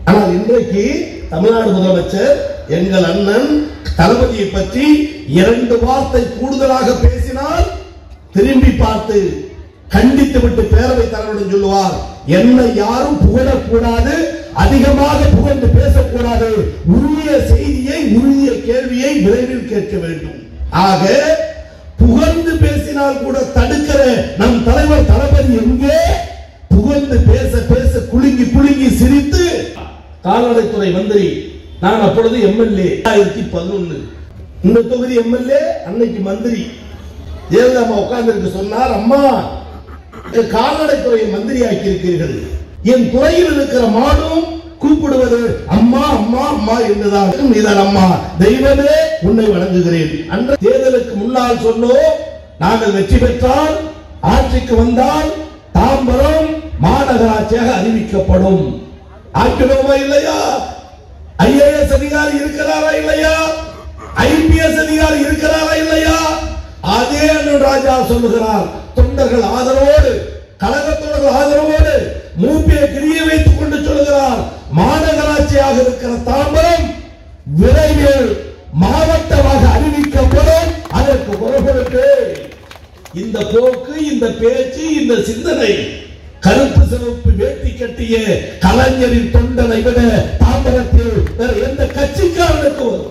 ஆனால் இன்றைக்கு தமிழ்நாடு முதலமைச்சர் எங்கள் அண்ணன் தளபதியை பற்றி இரண்டு வார்த்தை கூடுதலாக பேசினால் திரும்பி பார்த்து கண்டித்து விட்டு பேரவை தலைவரிடம் சொல்லுவார் என்னை யாரும் புகழக்கூடாது அதிகமாக புகழ்ந்து பேசக்கூடாது உரிய செய்தியை உரிய கேள்வியை விரைவில் கேட்க வேண்டும் ஆக புகழ்ந்து பேசினால் கூட தடுக்கிற நம் தலைவர் தளபதி எங்கே புகழ்ந்து பேச பேச குலுங்கி குலுங்கி சிரித்து கால்நடைத்துறை மந்திரி நான் அப்பொழுது எம்எல்ஏ ஆயிரத்தி பதினொன்னு இந்த தொகுதி எம்எல்ஏ அன்னைக்கு மந்திரி ஜெயலலிதா அம்மா உட்கார்ந்து சொன்னார் அம்மா என் கால்நடைத்துறை மந்திரி ஆக்கியிருக்கிறீர்கள் என் துறையில் இருக்கிற மாடும் கூப்பிடுவது அம்மா அம்மா அம்மா என்றுதான் நீதான் அம்மா தெய்வமே உன்னை வணங்குகிறேன் அன்ற தேர்தலுக்கு முன்னால் சொன்னோம் நாங்கள் வெற்றி பெற்றால் ஆட்சிக்கு வந்தால் தாம்பரம் மாநகராட்சியாக அறிவிக்கப்படும் ஆக்கிடுவோமா இல்லையா ஐஏஎஸ் அதிகாரி இருக்கிறாரா இல்லையா ஐபிஎஸ் அதிகாரி இருக்கிறாரா இல்லையா அதே அண்ணன் ராஜா சொல்லுகிறார் தொண்டர்கள் ஆதரவோடு கழகத்தோடர்கள் ஆதரவோடு மூப்பியை கிரிய வைத்துக் கொண்டு சொல்லுகிறார் மாநகராட்சியாக இருக்கிற தாம்பரம் விரைவில் மாவட்டமாக அறிவிக்கப்படும் அதற்கு குரல்களுக்கு இந்த போக்கு இந்த பேச்சு இந்த சிந்தனை கருப்பு சிவப்பு வேட்டி கட்டிய கலைஞரின் தொண்டனை விட தாம்பரத்தில் வேறு எந்த கட்சிக்காரனுக்கு வரும்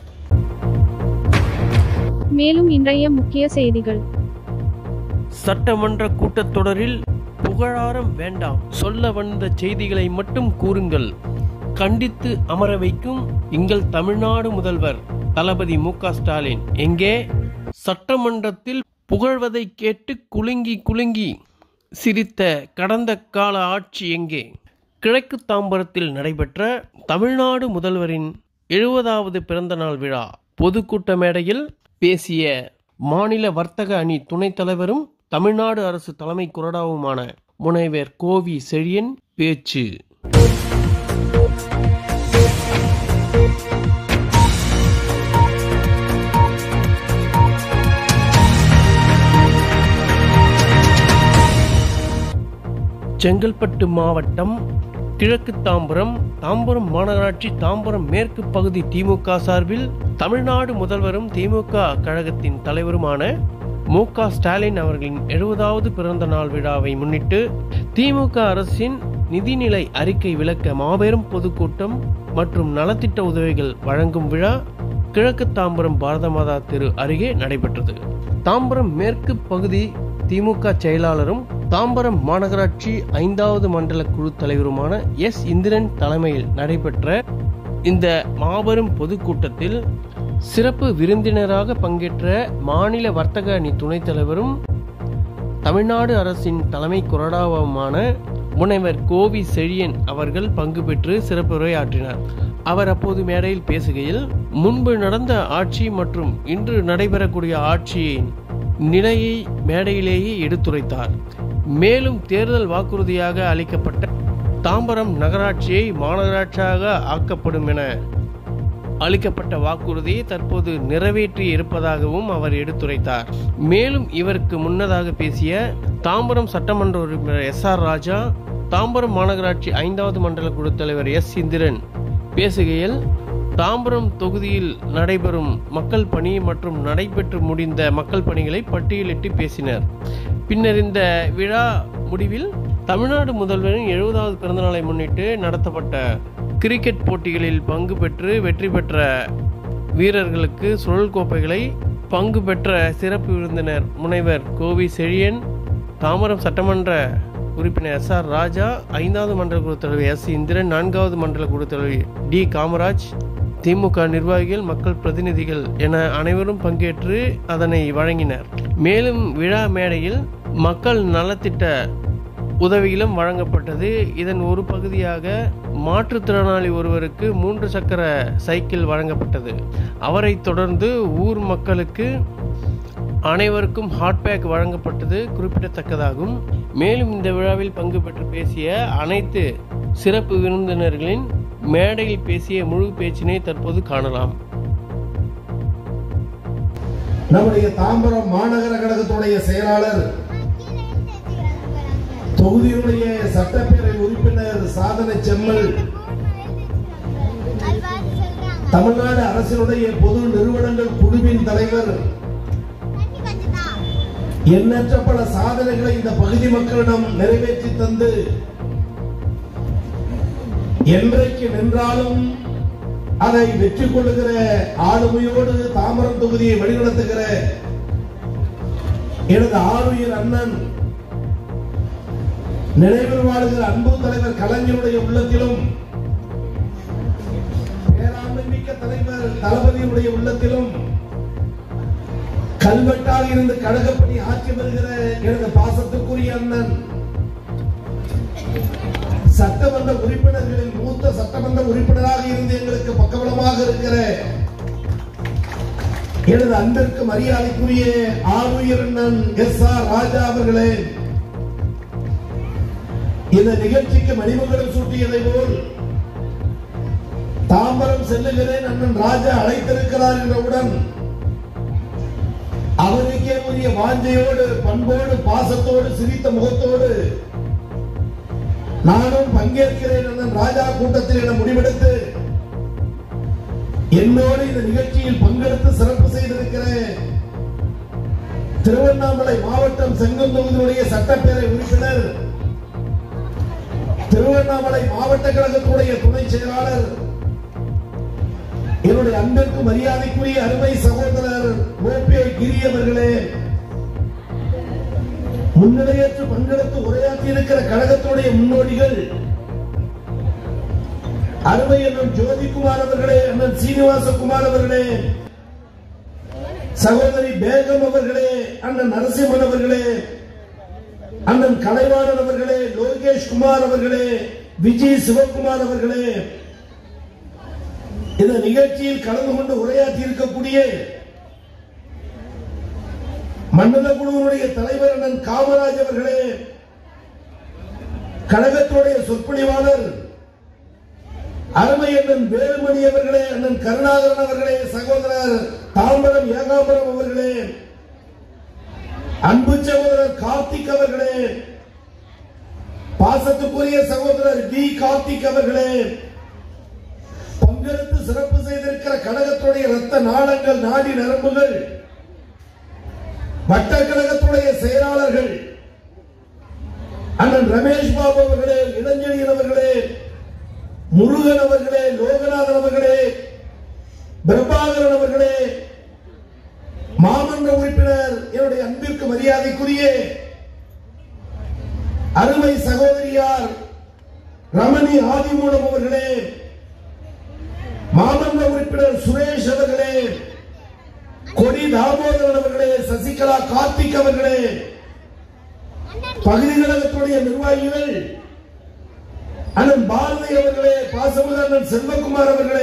மேலும் இன்றைய முக்கிய செய்திகள் சட்டமன்ற கூட்டத்தொடரில் புகழாரம் வேண்டாம் சொல்ல வந்த செய்திகளை மட்டும் கூறுங்கள் கண்டித்து அமர வைக்கும் எங்கள் தமிழ்நாடு முதல்வர் தளபதி மு க ஸ்டாலின் எங்கே சட்டமன்றத்தில் புகழ்வதை கேட்டு குலுங்கி குலுங்கி சிரித்த கடந்த கால ஆட்சி எங்கே கிழக்கு தாம்பரத்தில் நடைபெற்ற தமிழ்நாடு முதல்வரின் எழுபதாவது பிறந்தநாள் விழா பொதுக்கூட்ட மேடையில் பேசிய மாநில வர்த்தக அணி துணைத் தலைவரும் தமிழ்நாடு அரசு தலைமை கொறடாவுமான முனைவர் கோவி செழியன் பேச்சு செங்கல்பட்டு மாவட்டம் கிழக்கு தாம்பரம் தாம்பரம் மாநகராட்சி தாம்பரம் மேற்கு பகுதி திமுக சார்பில் தமிழ்நாடு முதல்வரும் திமுக கழகத்தின் தலைவருமான மு க ஸ்டாலின் அவர்களின் எழுபதாவது பிறந்த நாள் விழாவை முன்னிட்டு திமுக அரசின் நிதிநிலை அறிக்கை விளக்க மாபெரும் பொதுக்கூட்டம் மற்றும் நலத்திட்ட உதவிகள் வழங்கும் விழா கிழக்கு தாம்பரம் பாரத மாதா தெரு அருகே நடைபெற்றது தாம்பரம் மேற்கு பகுதி திமுக செயலாளரும் தாம்பரம் மாநகராட்சி ஐந்தாவது மண்டல குழு தலைவருமான எஸ் இந்திரன் தலைமையில் நடைபெற்ற இந்த மாபெரும் பொதுக்கூட்டத்தில் சிறப்பு விருந்தினராக பங்கேற்ற மாநில வர்த்தக அணி துணைத் தலைவரும் தமிழ்நாடு அரசின் தலைமை கொறடாவுமான முனைவர் கோவி செழியன் அவர்கள் பங்கு பெற்று சிறப்பு உரையாற்றினார் அவர் அப்போது மேடையில் பேசுகையில் முன்பு நடந்த ஆட்சி மற்றும் இன்று நடைபெறக்கூடிய ஆட்சியின் நிலையை மேடையிலேயே எடுத்துரைத்தார் மேலும் தேர்தல் வாக்குறுதியாக அளிக்கப்பட்ட தாம்பரம் நகராட்சியை மாநகராட்சியாக ஆக்கப்படும் என அளிக்கப்பட்ட வாக்குறுதியை தற்போது நிறைவேற்றி இருப்பதாகவும் அவர் எடுத்துரைத்தார் மேலும் இவருக்கு முன்னதாக பேசிய தாம்பரம் சட்டமன்ற உறுப்பினர் எஸ் ஆர் ராஜா தாம்பரம் மாநகராட்சி ஐந்தாவது மண்டல குழு தலைவர் எஸ் இந்திரன் பேசுகையில் தாம்பரம் தொகுதியில் நடைபெறும் மக்கள் பணி மற்றும் நடைபெற்று முடிந்த மக்கள் பணிகளை பட்டியலிட்டு பேசினர் பின்னர் இந்த விழா முடிவில் தமிழ்நாடு முதல்வரின் எழுபதாவது பிறந்தநாளை முன்னிட்டு நடத்தப்பட்ட கிரிக்கெட் போட்டிகளில் பங்கு பெற்று வெற்றி பெற்ற வீரர்களுக்கு சுழல் கோப்பைகளை பங்கு பெற்ற சிறப்பு விருந்தினர் முனைவர் கோவி செழியன் தாம்பரம் சட்டமன்ற உறுப்பினர் எஸ் ஆர் ராஜா ஐந்தாவது மண்டல குழு தலைவர் எஸ் இந்திரன் நான்காவது மண்டல குழு தலைவர் டி காமராஜ் திமுக நிர்வாகிகள் மக்கள் பிரதிநிதிகள் என அனைவரும் பங்கேற்று அதனை வழங்கினர் மேலும் விழா மேடையில் மக்கள் நலத்திட்ட உதவிகளும் வழங்கப்பட்டது இதன் ஒரு பகுதியாக மாற்றுத்திறனாளி ஒருவருக்கு மூன்று சக்கர சைக்கிள் வழங்கப்பட்டது அவரை தொடர்ந்து ஊர் மக்களுக்கு அனைவருக்கும் ஹாட் பேக் வழங்கப்பட்டது குறிப்பிடத்தக்கதாகும் மேலும் இந்த விழாவில் பங்கு பெற்று பேசிய அனைத்து சிறப்பு விருந்தினர்களின் மேடையில் பேசிய முழு பேச்சினை தற்போது காணலாம் நம்முடைய தாம்பரம் மாநகர கழகத்துடைய செயலாளர் தொகுதியினுடைய சட்டப்பேரவை உறுப்பினர் சாதனை செம்மல் தமிழ்நாடு அரசினுடைய பொது நிறுவனங்கள் குழுவின் தலைவர் எண்ணற்ற பல சாதனைகளை இந்த பகுதி மக்களிடம் நிறைவேற்றி தந்து என்றைக்கு நின்றாலும் அதை வெற்றி கொள்ளுகிற ஆளுமையோடு தாமரம் தொகுதியை வழிநடத்துகிற எனது ஆளுயர் அண்ணன் நினைவில் வாழுகிற அன்பு தலைவர் கலைஞருடைய உள்ளத்திலும் பேராண்மை மிக்க தலைவர் தளபதியுடைய உள்ளத்திலும் கல்வெட்டாக இருந்து கழகப்பணி ஆட்சி வருகிற எனது பாசத்துக்குரிய அண்ணன் சட்டமன்ற உறுப்பினர்களில் மூத்த சட்டமன்ற உறுப்பினராக இருந்து எங்களுக்கு பக்கபலமாக இருக்கிற எனது அன்பிற்கு மரியாதைக்குரிய ஆளுயர் அண்ணன் எஸ் ஆர் ராஜா அவர்களே இந்த நிகழ்ச்சிக்கு மணிமகுடம் சூட்டியதை போல் தாம்பரம் செல்லுகிறேன் அண்ணன் ராஜா அழைத்திருக்கிறார் என்றவுடன் அவருக்கே உரிய வாஞ்சையோடு பண்போடு பாசத்தோடு சிரித்த முகத்தோடு நானும் பங்கேற்கிறேன் அண்ணன் ராஜா கூட்டத்தில் என முடிவெடுத்து என்னோடு இந்த நிகழ்ச்சியில் பங்கெடுத்து சிறப்பு செய்திருக்கிறேன் திருவண்ணாமலை மாவட்டம் செங்கம் தொகுதியினுடைய சட்டப்பேரவை உறுப்பினர் திருவண்ணாமலை மாவட்ட கழகத்துடைய துணை செயலாளர் என்னுடைய அன்பிற்கு மரியாதைக்குரிய அருமை சகோதரர் ஓபிஐ கிரி அவர்களே முன்னிலையேற்று பங்கெடுத்து உரையாற்றி இருக்கிற கழகத்துடைய முன்னோடிகள் அருமை அண்ணன் ஜோதிகுமார் அவர்களே அண்ணன் சீனிவாசகுமார் அவர்களே சகோதரி பேகம் அவர்களே அண்ணன் நரசிம்மன் அவர்களே அண்ணன் கலைவாணன் அவர்களே லோகேஷ் குமார் அவர்களே விஜய் சிவகுமார் அவர்களே இந்த நிகழ்ச்சியில் கலந்து கொண்டு உரையாற்றி இருக்கக்கூடிய மண்டல குழுவினுடைய தலைவர் அண்ணன் காமராஜ் அவர்களே கழகத்துடைய சொற்பொழிவாளர் அருமை அண்ணன் வேலுமணி அவர்களே அண்ணன் கருணாகரன் அவர்களே சகோதரர் தாம்பரம் ஏகாம்பரம் அவர்களே அன்பு சகோதரர் கார்த்திக் அவர்களே பாசத்துக்குரிய சகோதரர் டி கார்த்திக் அவர்களே பங்கெடுத்து சிறப்பு செய்திருக்கிற கழகத்துடைய ரத்த நாளங்கள் நாடி நரம்புகள் வட்ட கழகத்துடைய செயலாளர்கள் அண்ணன் ரமேஷ் பாபு அவர்களே இளஞ்செழியன் அவர்களே முருகன் அவர்களே லோகநாதன் அவர்களே பிரபாகரன் அவர்களே மாமன்ற உறுப்பினர் என்னுடைய அன்பிற்கு மரியாதைக்குரிய அருமை சகோதரியார் ரமணி ஆதிமூலம் அவர்களே மாமன்ற உறுப்பினர் சுரேஷ் அவர்களே கொடி தாமோதரன் அவர்களே சசிகலா கார்த்திக் அவர்களே பகுதி கழகத்துடைய நிர்வாகிகள் அண்ணன் பாரதி அவர்களே பாசமுக அண்ணன் செல்வகுமார் அவர்களே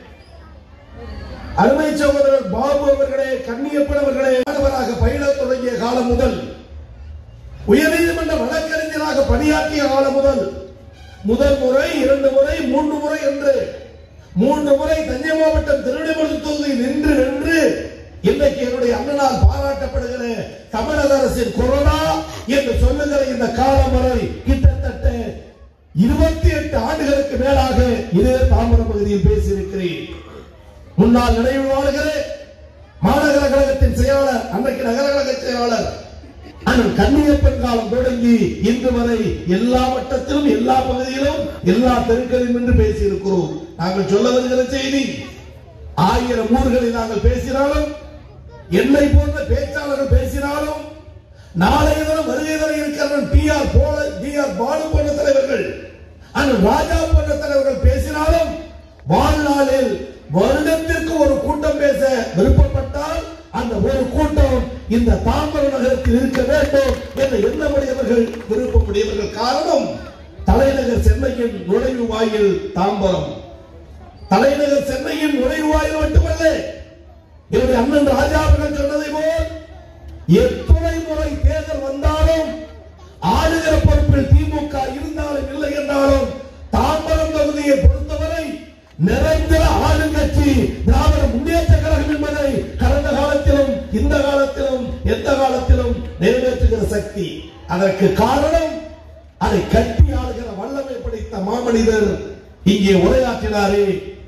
அருமை சகோதரர் பாபு அவர்களே கன்னியப்பன் அவர்களே மாணவராக பயில தொடங்கிய காலம் முதல் உயர்நீதிமன்ற வழக்கறிஞராக பணியாற்றிய காலம் முதல் முதல் முறை இரண்டு முறை மூன்று முறை என்று மூன்று முறை தஞ்சை மாவட்டம் திருநெல்வேலி தொகுதியில் நின்று நின்று இன்றைக்கு என்னுடைய அண்ணனால் பாராட்டப்படுகிற தமிழக அரசின் கொரோனா என்று சொல்லுகிற இந்த காலம் வரை கிட்டத்தட்ட இருபத்தி எட்டு ஆண்டுகளுக்கு மேலாக இதே தாம்பரம் பகுதியில் பேசியிருக்கிறேன் முன்னாள் நினைவு வாழ்கிற மாநகர கழகத்தின் செயலாளர் அன்றைக்கு நகர கழக செயலாளர் அண்ணன் கன்னியப்பன் காலம் தொடங்கி இன்று வரை எல்லா வட்டத்திலும் எல்லா பகுதியிலும் எல்லா தெருக்களிலும் என்று பேசியிருக்கிறோம் நாங்கள் சொல்ல வருகிற செய்தி ஆயிரம் ஊர்களில் நாங்கள் பேசினாலும் என்னை போன்ற பேச்சாளர்கள் பேசினாலும் நாளைய தினம் வருகை தர இருக்கிற டி ஆர் போல டி ஆர் பாலு போன்ற தலைவர்கள் அண்ணன் ராஜா போன்ற தலைவர்கள் பேசினாலும் வாழ்நாளில் வருடத்திற்கு ஒரு கூட்டம் பேச விருப்பப்பட்டால் அந்த ஒரு கூட்டம் இந்த தாம்பரம் நகரத்தில் இருக்க வேண்டும் என்ற எண்ணமுடையவர்கள் விருப்பமுடையவர்கள் காரணம் தலைநகர் சென்னையின் நுழைவு வாயில் தாம்பரம் தலைநகர் சென்னையின் நுழைவு வாயில் மட்டுமல்ல என்னுடைய அண்ணன் ராஜா அவர்கள் சொன்னதை போல் எத்துணை முறை தேர்தல் வந்தாலும் ஆளுகிற பொறுப்பில் திமுக இருந்தாலும் இல்லை என்றாலும் தாம்பரம் தொகுதியை பொறுத்தவரை நிரந்தர ஆளுங்கட்சி திராவிட முன்னேற்ற கழகம் என்பதை கடந்த காலத்திலும் இந்த காலத்திலும் எந்த காலத்திலும் நிறைவேற்றுகிற சக்தி அதற்கு காரணம் அதை கட்டி ஆளுகிற வல்லமை படைத்த மாமனிதர் இங்கே உரையாற்றினாரே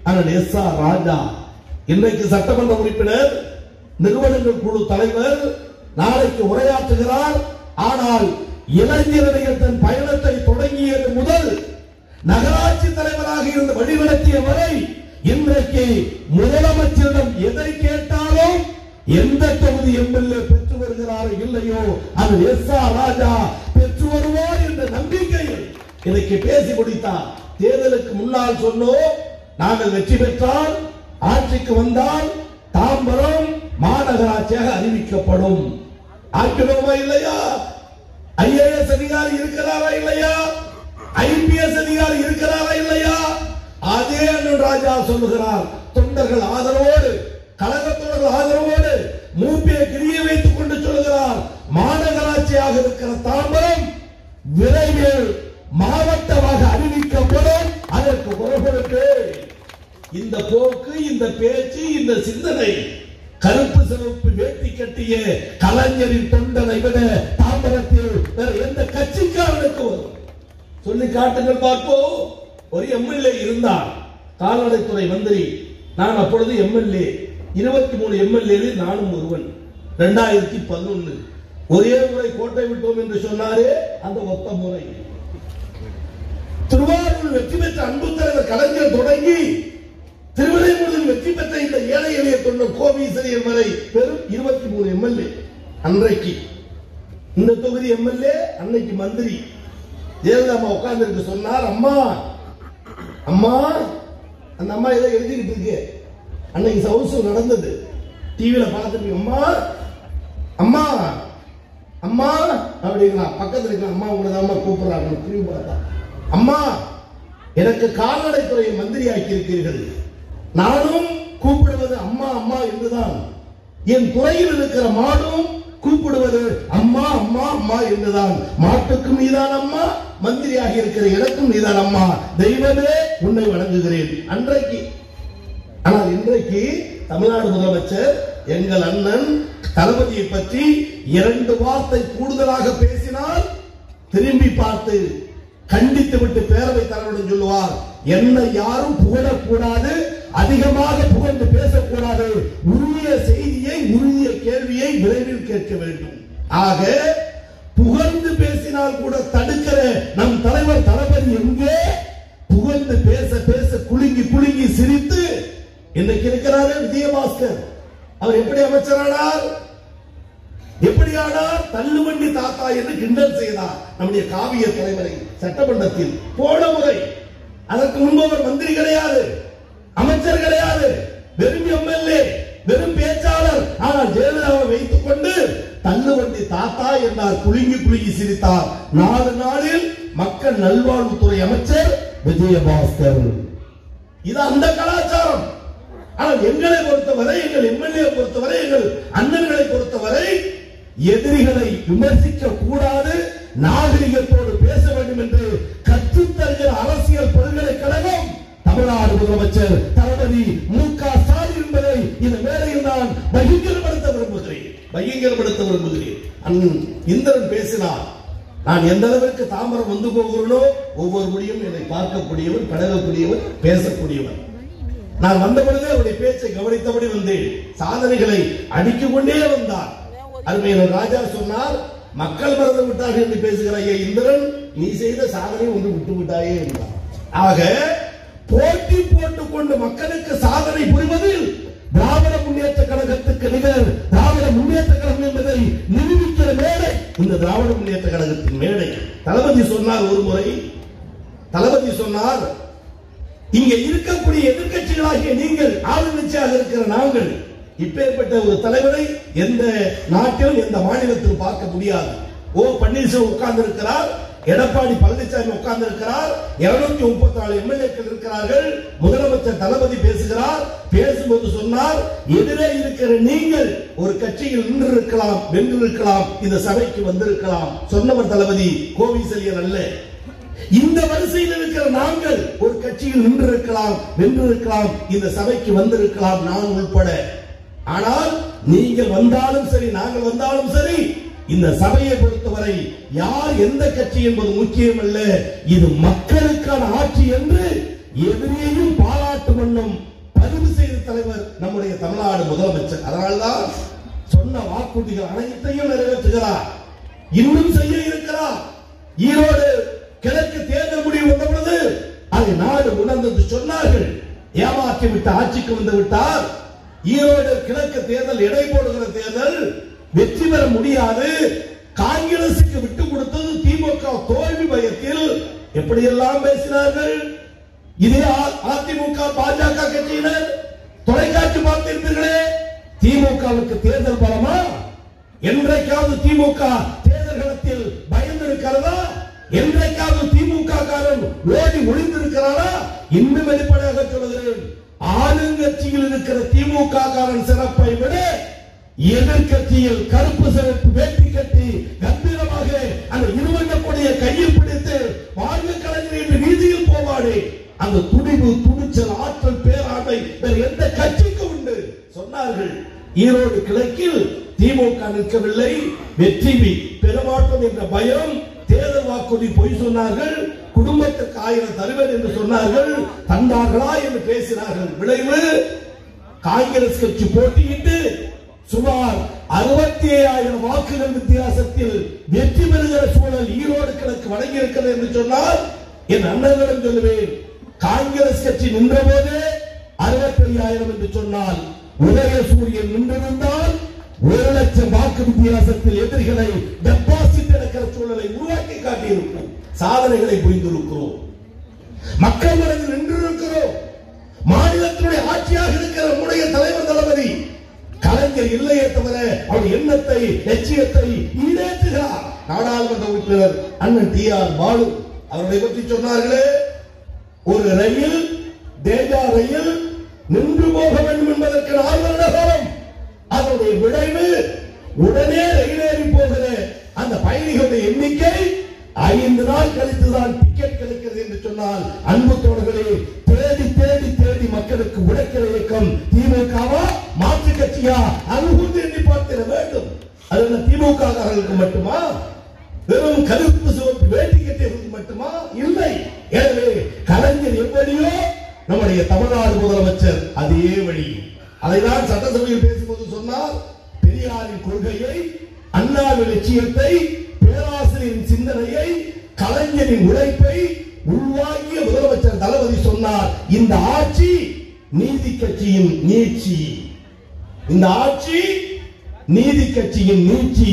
அண்ணன் எஸ் ஆர் ராஜா இன்றைக்கு சட்டமன்ற உறுப்பினர் நிறுவனங்கள் குழு தலைவர் நாளைக்கு உரையாற்றுகிறார் ஆனால் இளைஞரணிகள் தன் பயணத்தை தொடங்கியது முதல் நகராட்சி தலைவராக இருந்து வழிநடத்திய வரை இன்றைக்கு முதலமைச்சரிடம் எதை கேட்டாலும் எந்த தொகுதி எம்எல்ஏ பெற்று வருகிறாரோ இல்லையோ அது எஸ் ஆர் ராஜா பெற்று வருவார் என்ற நம்பிக்கையில் இன்னைக்கு பேசி முடித்தார் தேர்தலுக்கு முன்னால் சொன்னோம் நாங்கள் வெற்றி பெற்றால் ஆட்சிக்கு வந்தால் தாம்பரம் மாநகராட்சியாக அறிவிக்கப்படும் ஆக்கினோமா இல்லையா ஐஏஎஸ் அதிகாரி இருக்கிறாரா இல்லையா ஐபிஎஸ் அதிகாரி இருக்கிறாரா இல்லையா அதே அண்ணன் ராஜா சொல்லுகிறார் தொண்டர்கள் ஆதரவோடு கழகத்தோடு ஆதரவோடு மூப்பிய கிரியை வைத்துக் கொண்டு சொல்லுகிறார் மாநகராட்சியாக இருக்கிற தாம்பரம் விரைவில் மாவட்டமாக அறிவிக்கப்படும் அதற்கு பொறுப்பெடுத்து இந்த போக்கு இந்த பேச்சு இந்த சிந்தனை கருப்பு சிவப்பு வேட்டி கட்டிய கலைஞரின் தொண்டனை விட தாம்பரத்தில் வேற எந்த கட்சிக்காரனுக்கு வரும் சொல்லி காட்டுங்கள் பார்ப்போம் ஒரு எம்எல்ஏ இருந்தார் கால்நடைத்துறை மந்திரி நான் அப்பொழுது எம்எல்ஏ இருபத்தி மூணு எம்எல்ஏ நானும் ஒருவன் ரெண்டாயிரத்தி பதினொன்னு ஒரே முறை கோட்டை விட்டோம் என்று சொன்னாரே அந்த ஒத்த முறை திருவாரூர் வெற்றி பெற்ற அன்பு தலைவர் கலைஞர் தொடங்கி திருவிடைமூரில் வெற்றி பெற்ற இந்த ஏழை எளிய தொண்டர் கோபீசரியர் வரை பெரும் இருபத்தி மூணு எம்எல்ஏ அன்றைக்கு இந்த தொகுதி எம்எல்ஏ அன்னைக்கு மந்திரி ஜெயலலிதா அம்மா உட்கார்ந்து சொன்னார் அம்மா அம்மா அந்த அம்மா ஏதோ எழுதிக்கிட்டு இருக்கு அன்னைக்கு சவுசு நடந்தது டிவியில பார்த்துட்டு அம்மா அம்மா அம்மா அப்படிங்களா பக்கத்துல இருக்க அம்மா உங்களை தான் கூப்பிடுறாங்க திரும்பி பார்த்தா அம்மா எனக்கு கால்நடைத்துறை மந்திரி ஆக்கியிருக்கிறீர்கள் நானும் கூப்பிடுவது அம்மா அம்மா என்றுதான் என் துறையில் இருக்கிற மாடும் கூப்பிடுவது அம்மா அம்மா அம்மா என்றுதான் மாட்டுக்கும் நீதான் அம்மா மந்திரியாக இருக்கிற எனக்கும் நீதான் அம்மா தெய்வமே உன்னை வணங்குகிறேன் அன்றைக்கு ஆனால் இன்றைக்கு தமிழ்நாடு முதலமைச்சர் எங்கள் அண்ணன் தளபதியை பற்றி இரண்டு வார்த்தை கூடுதலாக பேசினால் திரும்பி பார்த்து கண்டித்து விட்டு பேரவை தலைவரிடம் சொல்லுவார் என்னை யாரும் புகழக்கூடாது அதிகமாக புகழ்ந்து பேசக்கூடாது உரிய செய்தியை உரிய கேள்வியை விரைவில் கேட்க வேண்டும் ஆக புகழ்ந்து பேசினால் கூட தடுக்கிற நம் தலைவர் தளபதி எங்கே புகழ்ந்து பேச பேச குலுங்கி குலுங்கி சிரித்து இன்னைக்கு இருக்கிறாரு விஜயபாஸ்கர் அவர் எப்படி அமைச்சரானார் எப்படியானார் தள்ளுவண்டி தாத்தா என்று கிண்டல் செய்தார் நம்முடைய காவிய தலைவரை சட்டமன்றத்தில் போன முறை அதற்கு முன்பு அவர் மந்திரி கிடையாது அமைச்சர் கிடையாது வெறும் எம்எல்ஏ வெறும் பேச்சாளர் ஆனால் ஜெயலலிதாவை வைத்துக் கொண்டு தள்ளுவண்டி தாத்தா என்றார் குலுங்கி குலுங்கி சிரித்தார் நாலு நாளில் மக்கள் நல்வாழ்வுத்துறை அமைச்சர் விஜயபாஸ்கர் இது அந்த கலாச்சாரம் ஆனால் எங்களை பொறுத்தவரை எங்கள் எம்எல்ஏ பொறுத்தவரை எங்கள் அண்ணன்களை பொறுத்தவரை எதிரிகளை விமர்சிக்க கூடாது நாகரிகத்தோடு பேச வேண்டும் என்று கற்றுத்தருகிற அரசியல் பல்கலைக்கழகம் தமிழ்நாடு முதலமைச்சர் தளபதி மு க ஸ்டாலின் என்பதை இந்த மேடையில் நான் பகிங்கரப்படுத்த விரும்புகிறேன் பகிங்கரப்படுத்த விரும்புகிறேன் அண்ணன் இந்திரன் பேசினார் நான் எந்த அளவிற்கு தாமரம் வந்து போகிறேனோ ஒவ்வொரு முடியும் என்னை பார்க்கக்கூடியவர் பழகக்கூடியவர் பேசக்கூடியவர் நான் வந்த பொழுதே அவருடைய பேச்சை கவனித்தபடி வந்தேன் சாதனைகளை அடித்துக் கொண்டே வந்தார் அருமையான ராஜா சொன்னார் மக்கள் மறந்து விட்டார்கள் என்று பேசுகிற ஐயா இந்திரன் நீ செய்த சாதனை ஒன்று விட்டு விட்டாயே என்றார் ஆக போட்டி போட்டுக் கொண்டு மக்களுக்கு சாதனை புரிவதில் திராவிட முன்னேற்ற கழகத்துக்கு நிகர் திராவிட முன்னேற்ற கழகம் என்பதை நிரூபிக்கிற மேடை இந்த திராவிட முன்னேற்ற கழகத்தின் மேடை தளபதி சொன்னார் ஒரு முறை தளபதி சொன்னார் இங்க இருக்கக்கூடிய எதிர்க்கட்சிகளாகிய நீங்கள் ஆளுங்கட்சியாக இருக்கிற நாங்கள் இப்பேற்பட்ட ஒரு தலைவரை எந்த நாட்டிலும் எந்த மாநிலத்திலும் பார்க்க முடியாது ஓ பன்னீர்செல்வம் உட்கார்ந்து இருக்கிறார் எடப்பாடி பழனிசாமி உட்கார்ந்து இருக்கிறார் இருநூத்தி முப்பத்தி நாலு எம்எல்ஏக்கள் இருக்கிறார்கள் முதலமைச்சர் தளபதி பேசுகிறார் பேசும்போது சொன்னார் எதிரே இருக்கிற நீங்கள் ஒரு கட்சியில் நின்று இருக்கலாம் வென்று இருக்கலாம் இந்த சபைக்கு வந்திருக்கலாம் சொன்னவர் தளபதி கோவிசெலியர் அல்ல இந்த வரிசையில் இருக்கிற நாங்கள் ஒரு கட்சியில் நின்றிருக்கலாம் வென்றிருக்கலாம் இந்த சபைக்கு வந்திருக்கலாம் நான் உள்பட ஆனால் நீங்கள் வந்தாலும் சரி நாங்கள் வந்தாலும் சரி இந்த சபையை பொறுத்தவரை யார் எந்த கட்சி என்பது முக்கியம் அல்ல இது மக்களுக்கான ஆட்சி என்று எதிரியையும் பாராட்டு வண்ணம் நம்முடைய தமிழ்நாடு முதலமைச்சர் அதனால்தான் சொன்ன வாக்குறுதிகள் அனைத்தையும் நிறைவேற்றுகிறார் இன்னும் செய்ய இருக்கிறார் ஈரோடு கிழக்கு தேர்தல் முடிவு வந்த பொழுது அதை நாடு உணர்ந்தது சொன்னார்கள் ஏமாற்றி விட்டு ஆட்சிக்கு வந்து விட்டார் ஈரோடு கிழக்கு தேர்தல் எடை போடுகிற தேர்தல் வெற்றி பெற முடியாது காங்கிரசுக்கு விட்டு கொடுத்தது திமுக தோல்வி பயத்தில் எப்படியெல்லாம் பேசினார்கள் இதே அ- அதிமுக பாஜக கட்சியினர் தொலைக்காட்சி பார்த்திருப்பீர்களே திமுகவுக்கு தேர்தல் பலமா என்றைக்காவது திமுக தேர்தல் களத்தில் பயந்திருக்கிறதா என்றைக்காவது திமுக காரன் ஓடி ஒளிந்திருக்கிறாரா இன்னும் வெளிப்படையாக சொல்லுகிறேன் ஆளுங்கட்சியில் இருக்கிற திமுக காரன் சிறப்பை விட எதிர்கட்சியில் கருப்பு சிறப்பு வேட்டி கட்டி கம்பீரமாக அந்த இருவண்ணக்கூடிய கையில் பிடித்து வாழ்வு கலைஞர் என்று வீதியில் போவாடே அந்த துணிவு துணிச்சல் ஆற்றல் பேராண்மை வேறு எந்த கட்சிக்கு உண்டு சொன்னார்கள் ஈரோடு கிழக்கில் திமுக நிற்கவில்லை வெற்றி பெறமாட்டோம் என்ற பயம் தேர்தல் வாக்குறுதி பொய் சொன்னார்கள் குடும்பத்துக்கு ஆயிரம் தருவேன் என்று சொன்னார்கள் தந்தார்களா என்று பேசினார்கள் விளைவு காங்கிரஸ் கட்சி போட்டியிட்டு சுமார் அறுபத்தி ஏழாயிரம் வாக்குகள் வித்தியாசத்தில் வெற்றி பெறுகிற சூழல் ஈரோடு கிழக்கு வழங்கி இருக்கிறது என்று சொன்னால் என் அண்ணர்களிடம் சொல்லுவேன் காங்கிரஸ் கட்சி நின்றபோது அறுபத்தி ஐயாயிரம் என்று சொன்னால் உதயசூரியன் நின்றிருந்தால் ஒரு லட்சம் வாக்கு வித்தியாசத்தில் எதிரிகளை டெபாசிட் எடுக்கிற சூழலை உருவாக்கி காட்டியிருக்கிறோம் சாதனைகளை புரிந்திருக்கிறோம் மக்கள் மனதில் நின்றிருக்கிறோம் மாநிலத்தினுடைய ஆட்சியாக இருக்கிற நம்முடைய தலைவர் தளபதி கலைஞர் இல்லையே தவிர அவர் எண்ணத்தை லட்சியத்தை ஈடேற்றுகிறார் நாடாளுமன்ற உறுப்பினர் அண்ணன் டி ஆர் பாலு அவர்களை பற்றி சொன்னார்களே ஒரு ரயில் தேஜா ரயில் நின்று போக வேண்டும் என்பதற்கு நாலு வருட காலம் அதனுடைய விளைவு உடனே ரயிலேறி போகிற அந்த பயணிகளுடைய எண்ணிக்கை ஐந்து நாள் கழித்துதான் டிக்கெட் கிடைக்கிறது என்று சொன்னால் அன்பு தோழர்களே தேடி தேடி தேடி மக்களுக்கு உழைக்கிற இயக்கம் திமுகவா மாற்று கட்சியா அனுகூர்ந்து எண்ணி பார்த்திட வேண்டும் அது என்ன திமுக காரர்களுக்கு மட்டுமா வெறும் கருப்பு சிவப்பு வேட்டி கட்டியவர்களுக்கு மட்டுமா இல்லை எனவே கலைஞர் எப்படியோ நம்முடைய தமிழ்நாடு முதலமைச்சர் அதே வழி அதைதான் சட்டசபையில் பேசும்போது சொன்னார் பெரியாரின் கொள்கையை அண்ணாவின் லட்சியத்தை பேராசிரியரின் சிந்தனையை கலைஞரின் உழைப்பை உள்வாங்கிய முதலமைச்சர் தளபதி சொன்னார் இந்த ஆட்சி நீதி கட்சியின் நீட்சி இந்த ஆட்சி நீதி கட்சியின் நீட்சி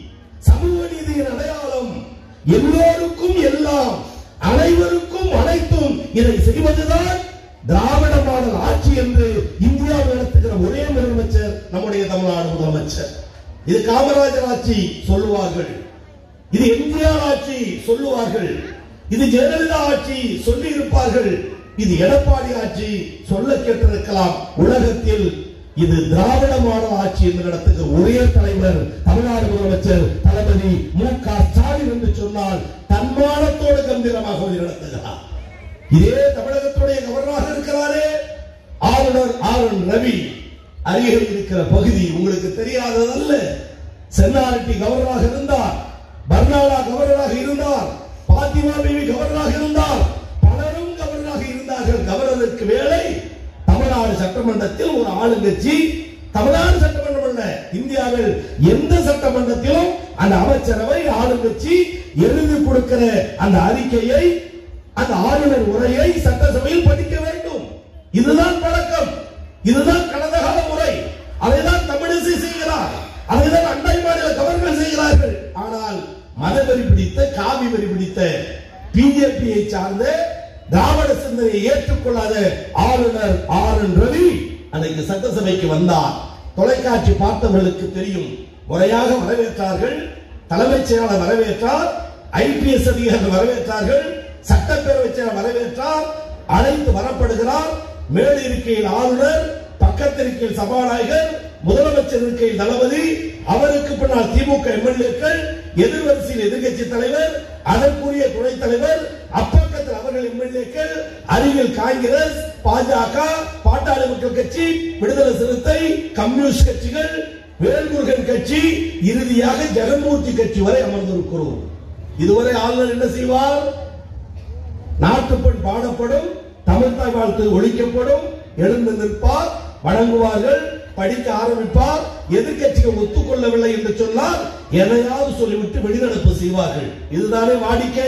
சமூக நீதியின் அடையாளம் எல்லோருக்கும் எல்லாம் அனைவருக்கும் அனைத்தும் இதை செய்வதுதான் திராவிட மாடல் ஆட்சி என்று இந்தியாவில் நடத்துகிற ஒரே முதலமைச்சர் நம்முடைய தமிழ்நாடு முதலமைச்சர் இது காமராஜர் ஆட்சி சொல்லுவார்கள் இது எம்ஜிஆர் ஆட்சி சொல்லுவார்கள் இது ஜெயலலிதா ஆட்சி சொல்லி இருப்பார்கள் இது எடப்பாடி ஆட்சி சொல்ல கேட்டிருக்கலாம் உலகத்தில் இது திராவிட மாடல் ஆட்சி என்று நடத்துகிற ஒரே தலைவர் தமிழ்நாடு முதலமைச்சர் தளபதி மு க ஸ்டாலின் என்று சொன்னால் தன்மானத்தோடு கம்பீரமாக அவர் நடத்துகிறார் இதே தமிழகத்துடைய கவர்னராக இருக்கிறாரே ஆளுநர் ஆர் என் ரவி அருகே இருக்கிற பகுதி உங்களுக்கு தெரியாததல்ல சென்னாரெட்டி கவர்னராக இருந்தார் பர்னாலா கவர்னராக இருந்தார் பாத்திமா பிவி கவர்னராக இருந்தார் பலரும் கவர்னராக இருந்தார்கள் கவர்னருக்கு வேலை தமிழ்நாடு சட்டமன்றத்தில் ஒரு ஆளுங்கட்சி தமிழ்நாடு சட்டமன்றம் அல்ல இந்தியாவில் எந்த சட்டமன்றத்திலும் அந்த அமைச்சரவை ஆளுங்கட்சி எழுதி கொடுக்கிற அந்த அறிக்கையை அந்த ஆளுநர் உரையை சட்டசபையில் படிக்க வேண்டும் இதுதான் பழக்கம் இதுதான் கடந்த கால முறை அதைதான் தமிழிசை செய்கிறார் அதைதான் அண்டை மாநில கவர்னர் செய்கிறார்கள் ஆனால் மதவெறி பிடித்த காவி வரி பிடித்த பிஜேபியை சார்ந்த திராவிட சிந்தனையை ஏற்றுக்கொள்ளாத ஆளுநர் ஆர் என் ரவி அன்னைக்கு சட்டசபைக்கு வந்தார் தொலைக்காட்சி பார்த்தவர்களுக்கு தெரியும் முறையாக வரவேற்றார்கள் தலைமைச் செயலாளர் வரவேற்றார் ஐபிஎஸ் அதிகாரிகள் வரவேற்றார்கள் சட்டப்பேரவை செயலர் வரவேற்றார் அழைத்து வரப்படுகிறார் மேல் இருக்கையில் ஆளுநர் பக்கத்தில் இருக்கையில் சபாநாயகர் முதலமைச்சர் இருக்கையில் தளபதி அவருக்கு பின்னால் திமுக எம்எல்ஏக்கள் எதிர்வரிசையில் எதிர்க்கட்சி தலைவர் அதற்குரிய துணைத் தலைவர் அப்பக்கத்தில் அவர்கள் எம்எல்ஏக்கள் அருகில் காங்கிரஸ் பாஜக பாட்டாளி மக்கள் கட்சி விடுதலை சிறுத்தை கம்யூனிஸ்ட் கட்சிகள் வேல்முருகன் கட்சி இறுதியாக ஜெகன்மூர்த்தி கட்சி வரை அமர்ந்திருக்கிறோம் இதுவரை ஆளுநர் என்ன செய்வார் நாட்டுப்பண் பாடப்படும் தமிழ்தாய் வாழ்த்து ஒழிக்கப்படும் எழுந்து நிற்பார் வழங்குவார்கள் படிக்க ஆரம்பிப்பார் எதிர்க்கட்சிகள் ஒத்துக்கொள்ளவில்லை என்று சொன்னால் எதையாவது சொல்லிவிட்டு வெளிநடப்பு செய்வார்கள் இதுதானே வாடிக்கை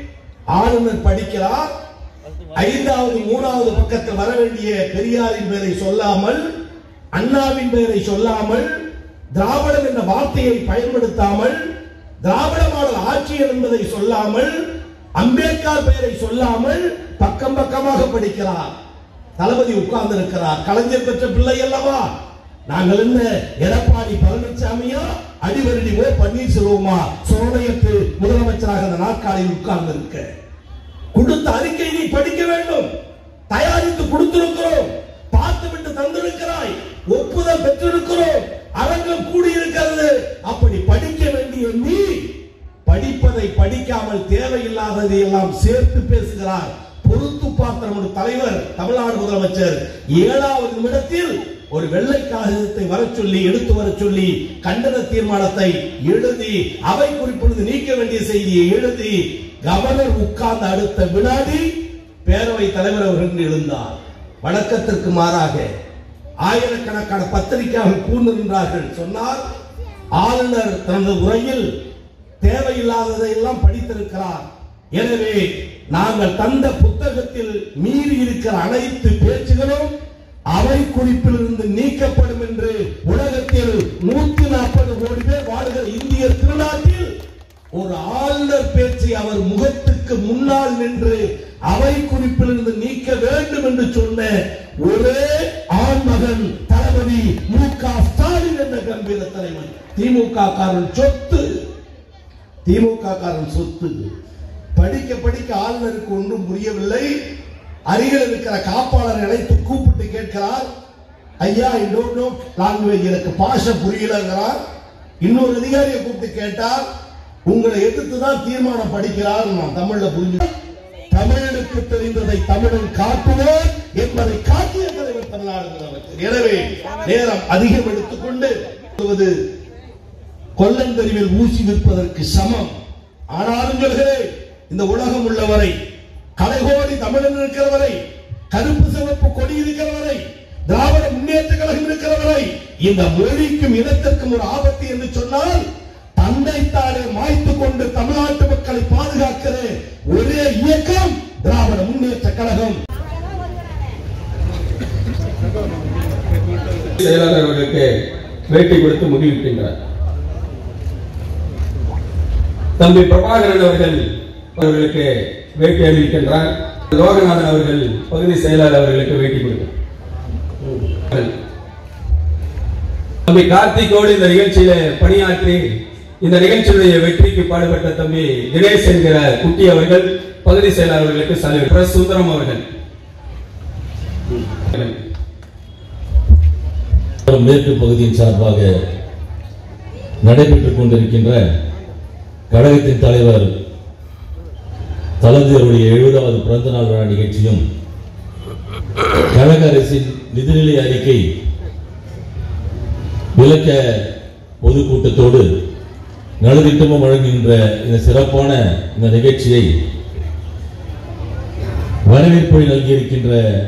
ஆளுநர் படிக்கிறார் ஐந்தாவது மூணாவது பக்கத்தில் வர வேண்டிய பெரியாரின் பெயரை சொல்லாமல் அண்ணாவின் பெயரை சொல்லாமல் திராவிடம் என்ற வார்த்தையை பயன்படுத்தாமல் திராவிட மாடல் ஆட்சியர் என்பதை சொல்லாமல் அம்பேத்கர் பெயரை சொல்லாமல் பக்கம் பக்கமாக படிக்கிறார் தளபதி உட்கார்ந்து இருக்கிறார் கலைஞர் பெற்ற பிள்ளை அல்லவா நாங்கள் என்ன எடப்பாடி பழனிசாமியா அடிவரடி ஓ பன்னீர்செல்வமா சோழையத்து முதலமைச்சராக அந்த நாற்காலியில் உட்கார்ந்து இருக்க கொடுத்த அறிக்கை நீ படிக்க வேண்டும் தயாரித்து கொடுத்திருக்கிறோம் பார்த்துவிட்டு தந்திருக்கிறாய் ஒப்புதல் பெற்றிருக்கிறோம் அரங்கம் கூடியிருக்கிறது அப்படி படிக்க வேண்டிய நீ படிப்பதை படிக்காமல் தேவையில்லாததை எல்லாம் சேர்த்து பேசுகிறார் பொறுத்து பார்த்த நமது தலைவர் தமிழ்நாடு முதலமைச்சர் ஏழாவது நிமிடத்தில் ஒரு வெள்ளை காகிதத்தை வர சொல்லி எடுத்து வர சொல்லி கண்டன தீர்மானத்தை எழுதி அவை குறிப்பிலிருந்து நீக்க வேண்டிய செய்தியை எழுதி கவர்னர் உட்கார்ந்த அடுத்த வினாடி பேரவை தலைவர் அவர்கள் எழுந்தார் வழக்கத்திற்கு மாறாக ஆயிரக்கணக்கான பத்திரிகையாளர்கள் கூர்ந்து நின்றார்கள் சொன்னார் ஆளுநர் தனது உரையில் தேவையில்லாததை எல்லாம் படித்திருக்கிறார் எனவே நாங்கள் தந்த புத்தகத்தில் மீறி இருக்கிற அனைத்து பேச்சுகளும் அவை குறிப்பில் இருந்து நீக்கப்படும் என்று உலகத்தில் நூத்தி நாற்பது கோடி பேர் வாழ்கிற இந்திய திருநாட்டில் ஒரு ஆளுநர் பேச்சை அவர் முகத்துக்கு முன்னால் நின்று அவை குறிப்பிலிருந்து நீக்க வேண்டும் என்று சொன்ன ஒரே ஆண்மகன் தளபதி மு க ஸ்டாலின் என்ற கம்பீர தலைவன் திமுக காரன் சொத்து திமுக காரன் சொத்து படிக்க படிக்க ஆளுநருக்கு ஒன்றும் புரியவில்லை அருகில் இருக்கிற காப்பாளரை அழைத்து கூப்பிட்டு கேட்கிறார் ஐயா ஐ டோன்ட் நோ லாங்குவேஜ் எனக்கு பாஷை புரியலங்கிறார் இன்னொரு அதிகாரியை கூப்பிட்டு கேட்டார் உங்களை எதிர்த்து தான் தீர்மானம் படிக்கிறார் நான் தமிழ்ல புரிஞ்சு தமிழனுக்கு தெரிந்ததை தமிழன் காட்டுவோம் என்பதை காட்டிய தலைவர் தமிழ்நாடு முதலமைச்சர் எனவே நேரம் அதிகம் எடுத்துக்கொண்டு சொல்வது கொல்லந்தறிவில் ஊசி விற்பதற்கு சமம் ஆனாலும் சொல்கிறேன் இந்த உலகம் உள்ளவரை கலைகோடி தமிழன் இருக்கிறவரை கருப்பு சிவப்பு கொடி இருக்கிறவரை திராவிட முன்னேற்ற கழகம் இருக்கிறவரை இந்த மொழிக்கும் இனத்திற்கும் ஒரு ஆபத்து என்று சொன்னால் தன்னைத்தானே மாய்த்து கொண்டு தமிழ்நாட்டு மக்களை பாதுகாக்கிற ஒரே இயக்கம் திராவிட முன்னேற்ற கழகம் செயலாளர் அவர்களுக்கு வேட்டி கொடுத்து முடிவிக்கின்றார் தம்பி பிரபாகரன் அவர்கள் அவர்களுக்கு வேட்டி அறிவிக்கின்றார் லோகநாதன் அவர்கள் பகுதி செயலாளர் அவர்களுக்கு வேட்டி கொடுக்கிறார் தம்பி கார்த்திகோடு இந்த நிகழ்ச்சியில பணியாற்றி இந்த நிகழ்ச்சியுடைய வெற்றிக்கு பாடுபட்ட தம்பி தினேஷ் என்கிற குட்டி அவர்கள் பகுதி செயலாளர் அவர்களுக்கு சலுகை பிரஸ் சுந்தரம் அவர்கள் மேற்கு பகுதியின் சார்பாக நடைபெற்றுக் கொண்டிருக்கின்ற கழகத்தின் தலைவர் தளபதி அவருடைய எழுபதாவது பிறந்த நாள் விழா நிகழ்ச்சியும் கழக அரசின் நிதிநிலை அறிக்கை விளக்க பொதுக்கூட்டத்தோடு நலத்திட்டமும் வழங்குகின்ற இந்த சிறப்பான இந்த நிகழ்ச்சியை வரவேற்பை நல்கியிருக்கின்ற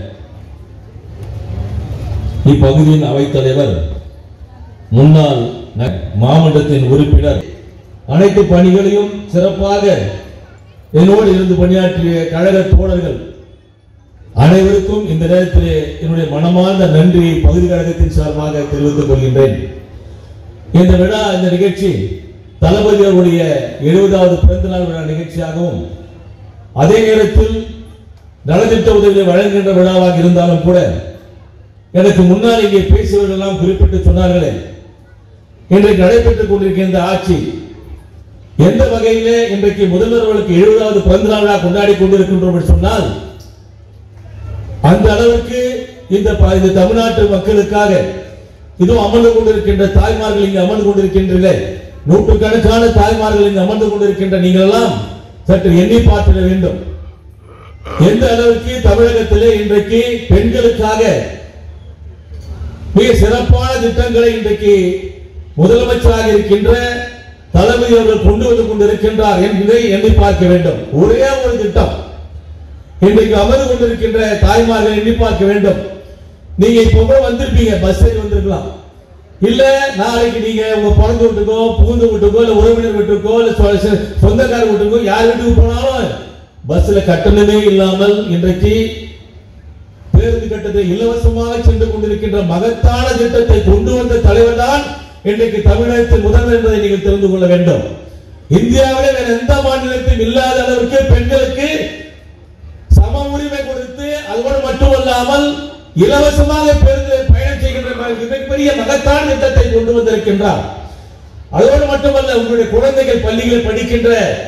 இப்பகுதியின் அவைத்தலைவர் முன்னாள் ந- மாமன்றத்தின் உறுப்பினர் அனைத்து பணிகளையும் சிறப்பாக என்னோடு இருந்து பணியாற்றிய கழக தோழர்கள் அனைவருக்கும் இந்த நேரத்திலே என்னுடைய மனமார்ந்த நன்றியை பகுதி கழகத்தின் சார்பாக தெரிவித்துக் கொள்கின்றேன் இந்த விழா இந்த நிகழ்ச்சி தளபதி அவருடைய எழுபதாவது பிறந்த நாள் விழா நிகழ்ச்சியாகவும் அதே நேரத்தில் நலத்திட்ட உதவியை வழங்குகின்ற விழாவாக இருந்தாலும் கூட எனக்கு முன்னால் இங்கே பேசியவர்கள் எல்லாம் குறிப்பிட்டு சொன்னார்களே இன்றைக்கு நடைபெற்றுக் கொண்டிருக்கின்ற ஆட்சி எந்த வகையிலே இன்றைக்கு முதல்வர் அவர்களுக்கு எழுபதாவது பிறந்த நாள் விழா கொண்டாடி கொண்டிருக்கின்றோம் என்று சொன்னால் அந்த அளவுக்கு இந்த ப- இந்த தமிழ்நாட்டு மக்களுக்காக இதோ அமர்ந்து கொண்டிருக்கின்ற தாய்மார்கள் இங்கு அமர்ந்து கொண்டிருக்கின்றீர்களே நூற்றுக்கணக்கான தாய்மார்கள் இங்கு அமர்ந்து கொண்டிருக்கின்ற நீங்கள் எல்லாம் சற்று எண்ணி பார்த்திட வேண்டும் எந்த அளவுக்கு தமிழகத்திலே இன்றைக்கு பெண்களுக்காக மிக சிறப்பான திட்டங்களை இன்றைக்கு முதலமைச்சராக இருக்கின்ற தளபதி அவர்கள் கொண்டு வந்து கொண்டிருக்கின்றார் என்பதை எண்ணி பார்க்க வேண்டும் ஒரே ஒரு திட்டம் இன்றைக்கு அமர்ந்து கொண்டிருக்கின்ற தாய்மார்கள் எண்ணி பார்க்க வேண்டும் நீங்க இப்ப கூட வந்திருப்பீங்க பஸ் ஏறி வந்திருக்கலாம் இல்ல நாளைக்கு நீங்க உங்க பிறந்த வீட்டுக்கோ புகுந்த வீட்டுக்கோ இல்ல உறவினர் வீட்டுக்கோ இல்ல சொ- சொ- சொந்தக்கார வீட்டுக்கோ யார் வீட்டுக்கு போனாலும் பஸ்ல கட்டணமே இல்லாமல் இன்றைக்கு பேருந்து கட்டத்தை இலவசமாக சென்று கொண்டிருக்கின்ற மகத்தான திட்டத்தை கொண்டு வந்த தலைவர் தான் இன்றைக்கு தமிழகத்தின் முதல்வர் என்பதை நீங்கள் தெரிந்து கொள்ள வேண்டும் இந்தியாவிலே வேற எந்த மாநிலத்திலும் இல்லாத அளவிற்கு பெண்களுக்கு சம உரிமை கொடுத்து அதோடு மட்டுமல்லாமல் இலவசமாக பேருந்து பயணம் செய்கின்ற மிகப்பெரிய மகத்தான திட்டத்தை கொண்டு வந்திருக்கின்றார் அதோடு மட்டுமல்ல உங்களுடைய குழந்தைகள் பள்ளிகளில் படிக்கின்ற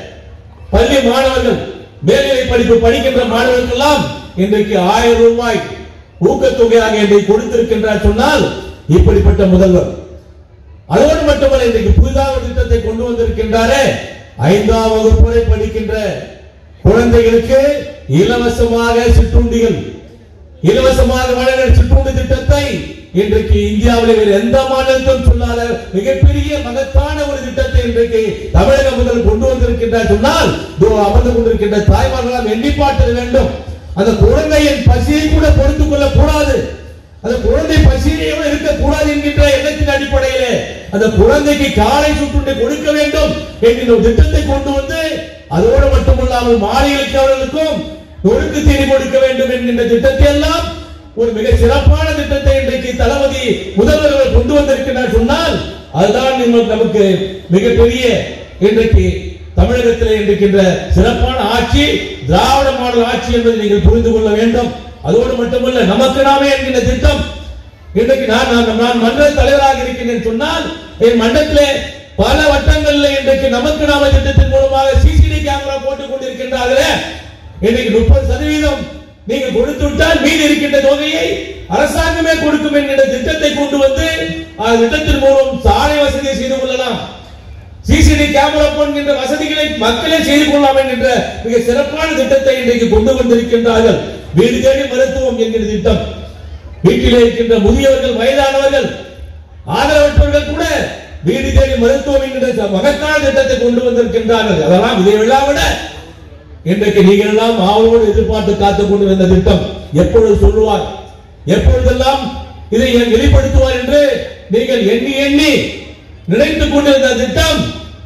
பள்ளி மாணவர்கள் மேல்நிலை படிப்பு படிக்கின்ற மாணவர்களுக்கெல்லாம் இன்றைக்கு ஆயிரம் ரூபாய் ஊக்கத்தொகையாக இன்றைக்கு கொடுத்திருக்கின்றார் சொன்னால் இப்படிப்பட்ட முதல்வர் அதோடு மட்டுமல்ல இன்றைக்கு புதிதாக ஒரு திட்டத்தை கொண்டு வந்திருக்கின்றாரே ஐந்தாம் வகுப்பு வரை படிக்கின்ற குழந்தைகளுக்கு இலவசமாக சிற்றுண்டிகள் இலவசமாக வழங்குகிற சிற்றுண்டி திட்டத்தை இன்றைக்கு இந்தியாவிலே வேறு எந்த மாநிலத்திலும் சொல்லாத மிகப்பெரிய மகத்தான ஒரு திட்டத்தை இன்றைக்கு தமிழக முதல் கொண்டு வந்திருக்கின்றார் சொன்னால் இதோ அமர்ந்து கொண்டிருக்கின்ற தாய்மார்களாம் எண்ணி பார்த்திட வேண்டும் அந்த குழந்தையின் பசியை கூட பொறுத்துக் கொள்ள கூடாது அந்த குழந்தை பசியிலேயே இருக்க கூடாது என்கின்ற எண்ணத்தின் அடிப்படையிலே அந்த குழந்தைக்கு காலை சுற்றுண்டை கொடுக்க வேண்டும் என்கின்ற ஒரு திட்டத்தை கொண்டு வந்து அதோடு மட்டுமல்லாமல் மாநிலங்களுக்கு அவர்களுக்கும் நொறுக்கு தீனி கொடுக்க வேண்டும் என்கின்ற திட்டத்தை எல்லாம் ஒரு மிக சிறப்பான திட்டத்தை இன்றைக்கு தளபதி முதல்வர்கள் கொண்டு வந்திருக்கிறார் சொன்னால் அதுதான் நீங்கள் நமக்கு மிகப்பெரிய இன்றைக்கு தமிழகத்தில் இருக்கின்ற சிறப்பான ஆட்சி திராவிட மாடல் ஆட்சி என்பதை நீங்கள் புரிந்து கொள்ள வேண்டும் அதோடு மட்டுமல்ல நமக்கு நாமே என்கின்ற திட்டம் இன்றைக்கு நான் நான் நான் மன்ற தலைவராக இருக்கின்றேன் சொன்னால் என் மன்றத்திலே பல வட்டங்களில் இன்றைக்கு நமக்கு நாம திட்டத்தின் மூலமாக சிசிடி கேமரா போட்டுக் கொண்டிருக்கின்றார்களே இன்றைக்கு முப்பது சதவீதம் நீங்கள் கொடுத்து விட்டால் மீதி இருக்கின்ற தொகையை அரசாங்கமே கொடுக்கும் என்கின்ற திட்டத்தை கொண்டு வந்து அந்த திட்டத்தின் மூலம் சாலை வசதியை செய்து கொள்ளலாம் சிசிடி கேமரா போன்கின்ற வசதிகளை மக்களே செய்து கொள்ளலாம் என்கின்ற மிக சிறப்பான திட்டத்தை இன்றைக்கு கொண்டு வந்திருக்கின்றார்கள் வீடு தேடி மருத்துவம் என்கிற திட்டம் வீட்டிலே இருக்கின்ற முதியவர்கள் வயதானவர்கள் ஆதரவற்றவர்கள் கூட வீடு தேடி மருத்துவம் என்கின்ற மகத்தான திட்டத்தை கொண்டு வந்திருக்கின்றார்கள் அதெல்லாம் இதை எல்லாம் விட இன்றைக்கு நீங்கள் எல்லாம் ஆவலோடு எதிர்பார்த்து காத்துக் கொண்டிருந்த திட்டம் எப்பொழுது சொல்லுவார் எப்பொழுதெல்லாம் இதை என் வெளிப்படுத்துவார் என்று நீங்கள் எண்ணி எண்ணி நினைத்துக் கொண்டிருந்த திட்டம்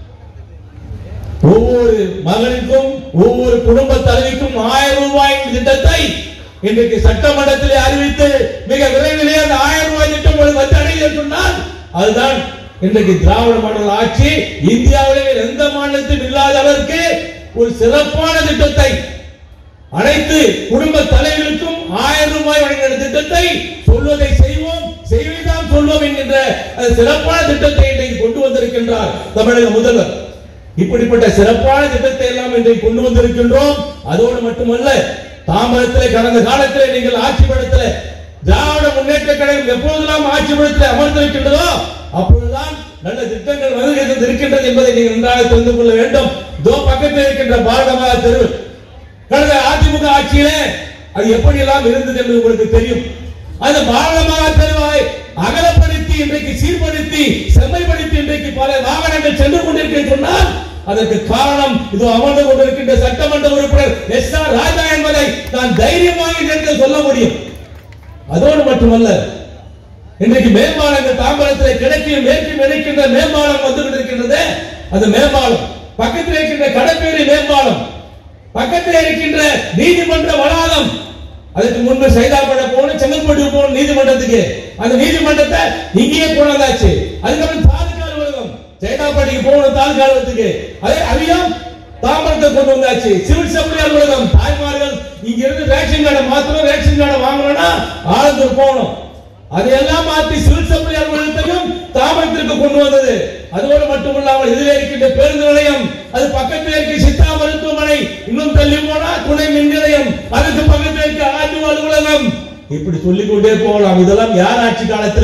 ஒவ்வொரு மகனுக்கும் ஒவ்வொரு குடும்ப தலைவிக்கும் ஆயிரம் ரூபாய் என்ற திட்டத்தை இன்றைக்கு சட்டமன்றத்திலே அறிவித்து மிக விரைவிலே அந்த ஆயிரம் ரூபாய் திட்டம் உங்களுக்கு வந்து அடைகிறது சொன்னால் அதுதான் இன்றைக்கு திராவிட மாடல் ஆட்சி இந்தியாவிலே வேறு எந்த மாநிலத்திலும் இல்லாத அளவிற்கு ஒரு சிறப்பான திட்டத்தை அனைத்து குடும்ப தலைவர்களுக்கும் ஆயிரம் ரூபாய் வழங்குகிற திட்டத்தை சொல்வதை செய்வோம் செய்வதைதான் சொல்வோம் என்கின்ற அந்த சிறப்பான திட்டத்தை இன்றைக்கு கொண்டு வந்திருக்கின்றார் தமிழக முதல்வர் இப்படிப்பட்ட சிறப்பான திட்டத்தை எல்லாம் இன்றைக்கு கொண்டு வந்திருக்கின்றோம் அதோடு மட்டுமல்ல தாம்பரத்திலே கடந்த காலத்திலே நீங்கள் ஆட்சி படத்திலே திராவிட முன்னேற்ற கழகம் எப்போதெல்லாம் ஆட்சி படத்திலே அமர்ந்திருக்கின்றதோ அப்பொழுதுதான் நல்ல திட்டங்கள் வருகிறது இருக்கின்றது என்பதை நீங்கள் நன்றாக தெரிந்து கொள்ள வேண்டும் இதோ பக்கத்தில் இருக்கின்ற பாரதமாக தெரு கடந்த அதிமுக ஆட்சியிலே அது எப்படி எல்லாம் இருந்தது என்று உங்களுக்கு தெரியும் அந்த பாரதமாக தெருவாய் அகலப்படுத்தி இன்றைக்கு சீர்படுத்தி செம்மைப்படுத்தி இன்றைக்கு பல வாகனங்கள் சென்று கொண்டிருக்கிறேன் சொன்னால் அதற்கு காரணம் இது அமர்ந்து கொண்டிருக்கின்ற சட்டமன்ற உறுப்பினர் எஸ் ஆர் ராஜா என்பதை நான் தைரியமாக நினைத்து சொல்ல முடியும் அதோடு மட்டுமல்ல இன்றைக்கு மேம்பாலங்கள் தாம்பரத்தில் கிழக்கில் மேற்கில் இணைக்கின்ற மேம்பாலம் வந்து கொண்டிருக்கின்றது அந்த மேம்பாலம் பக்கத்தில் இருக்கின்ற கடப்பேரி மேம்பாலம் பக்கத்தில் இருக்கின்ற நீதிமன்ற வளாகம் அதுக்கு முன்பு சைதாப்பட போகணும் செங்கல்பட்டு போகணும் நீதிமன்றத்துக்கு அந்த நீதிமன்றத்தை இங்கேயே போனதாச்சு அதுக்கப்புறம் தாலுகா அலுவலகம் சைதாப்பட்டிக்கு போகணும் தாலுகா அலுவலகத்துக்கு அதே அதையும் தாம்பரத்தை கொண்டு வந்தாச்சு சிவில் சப்ளை அலுவலகம் தாய்மார்கள் இங்க இருந்து ரேஷன் கார்டை மாத்தணும் ரேஷன் கார்டை வாங்கணும்னா ஆலந்தூர் போகணும் அதையெல்லாம் மாற்றி சிவில் சப்ளை அலுவலகத்தையும் தாமரத்திற்கு கொண்டு வந்தது அதோடு மட்டுமல்லாமல் இதில் இருக்கின்ற பேருந்து நிலையம் அது பக்கத்தில் இருக்க சித்தா மருத்துவமனை இன்னும் தள்ளி போனா துணை மின் நிலையம் அதுக்கு பக்கத்தில் இருக்க ஆர்டிஓ அலுவலகம் இப்படி சொல்லிக் கொண்டே போகலாம் இதெல்லாம் யார் ஆட்சி காலத்துல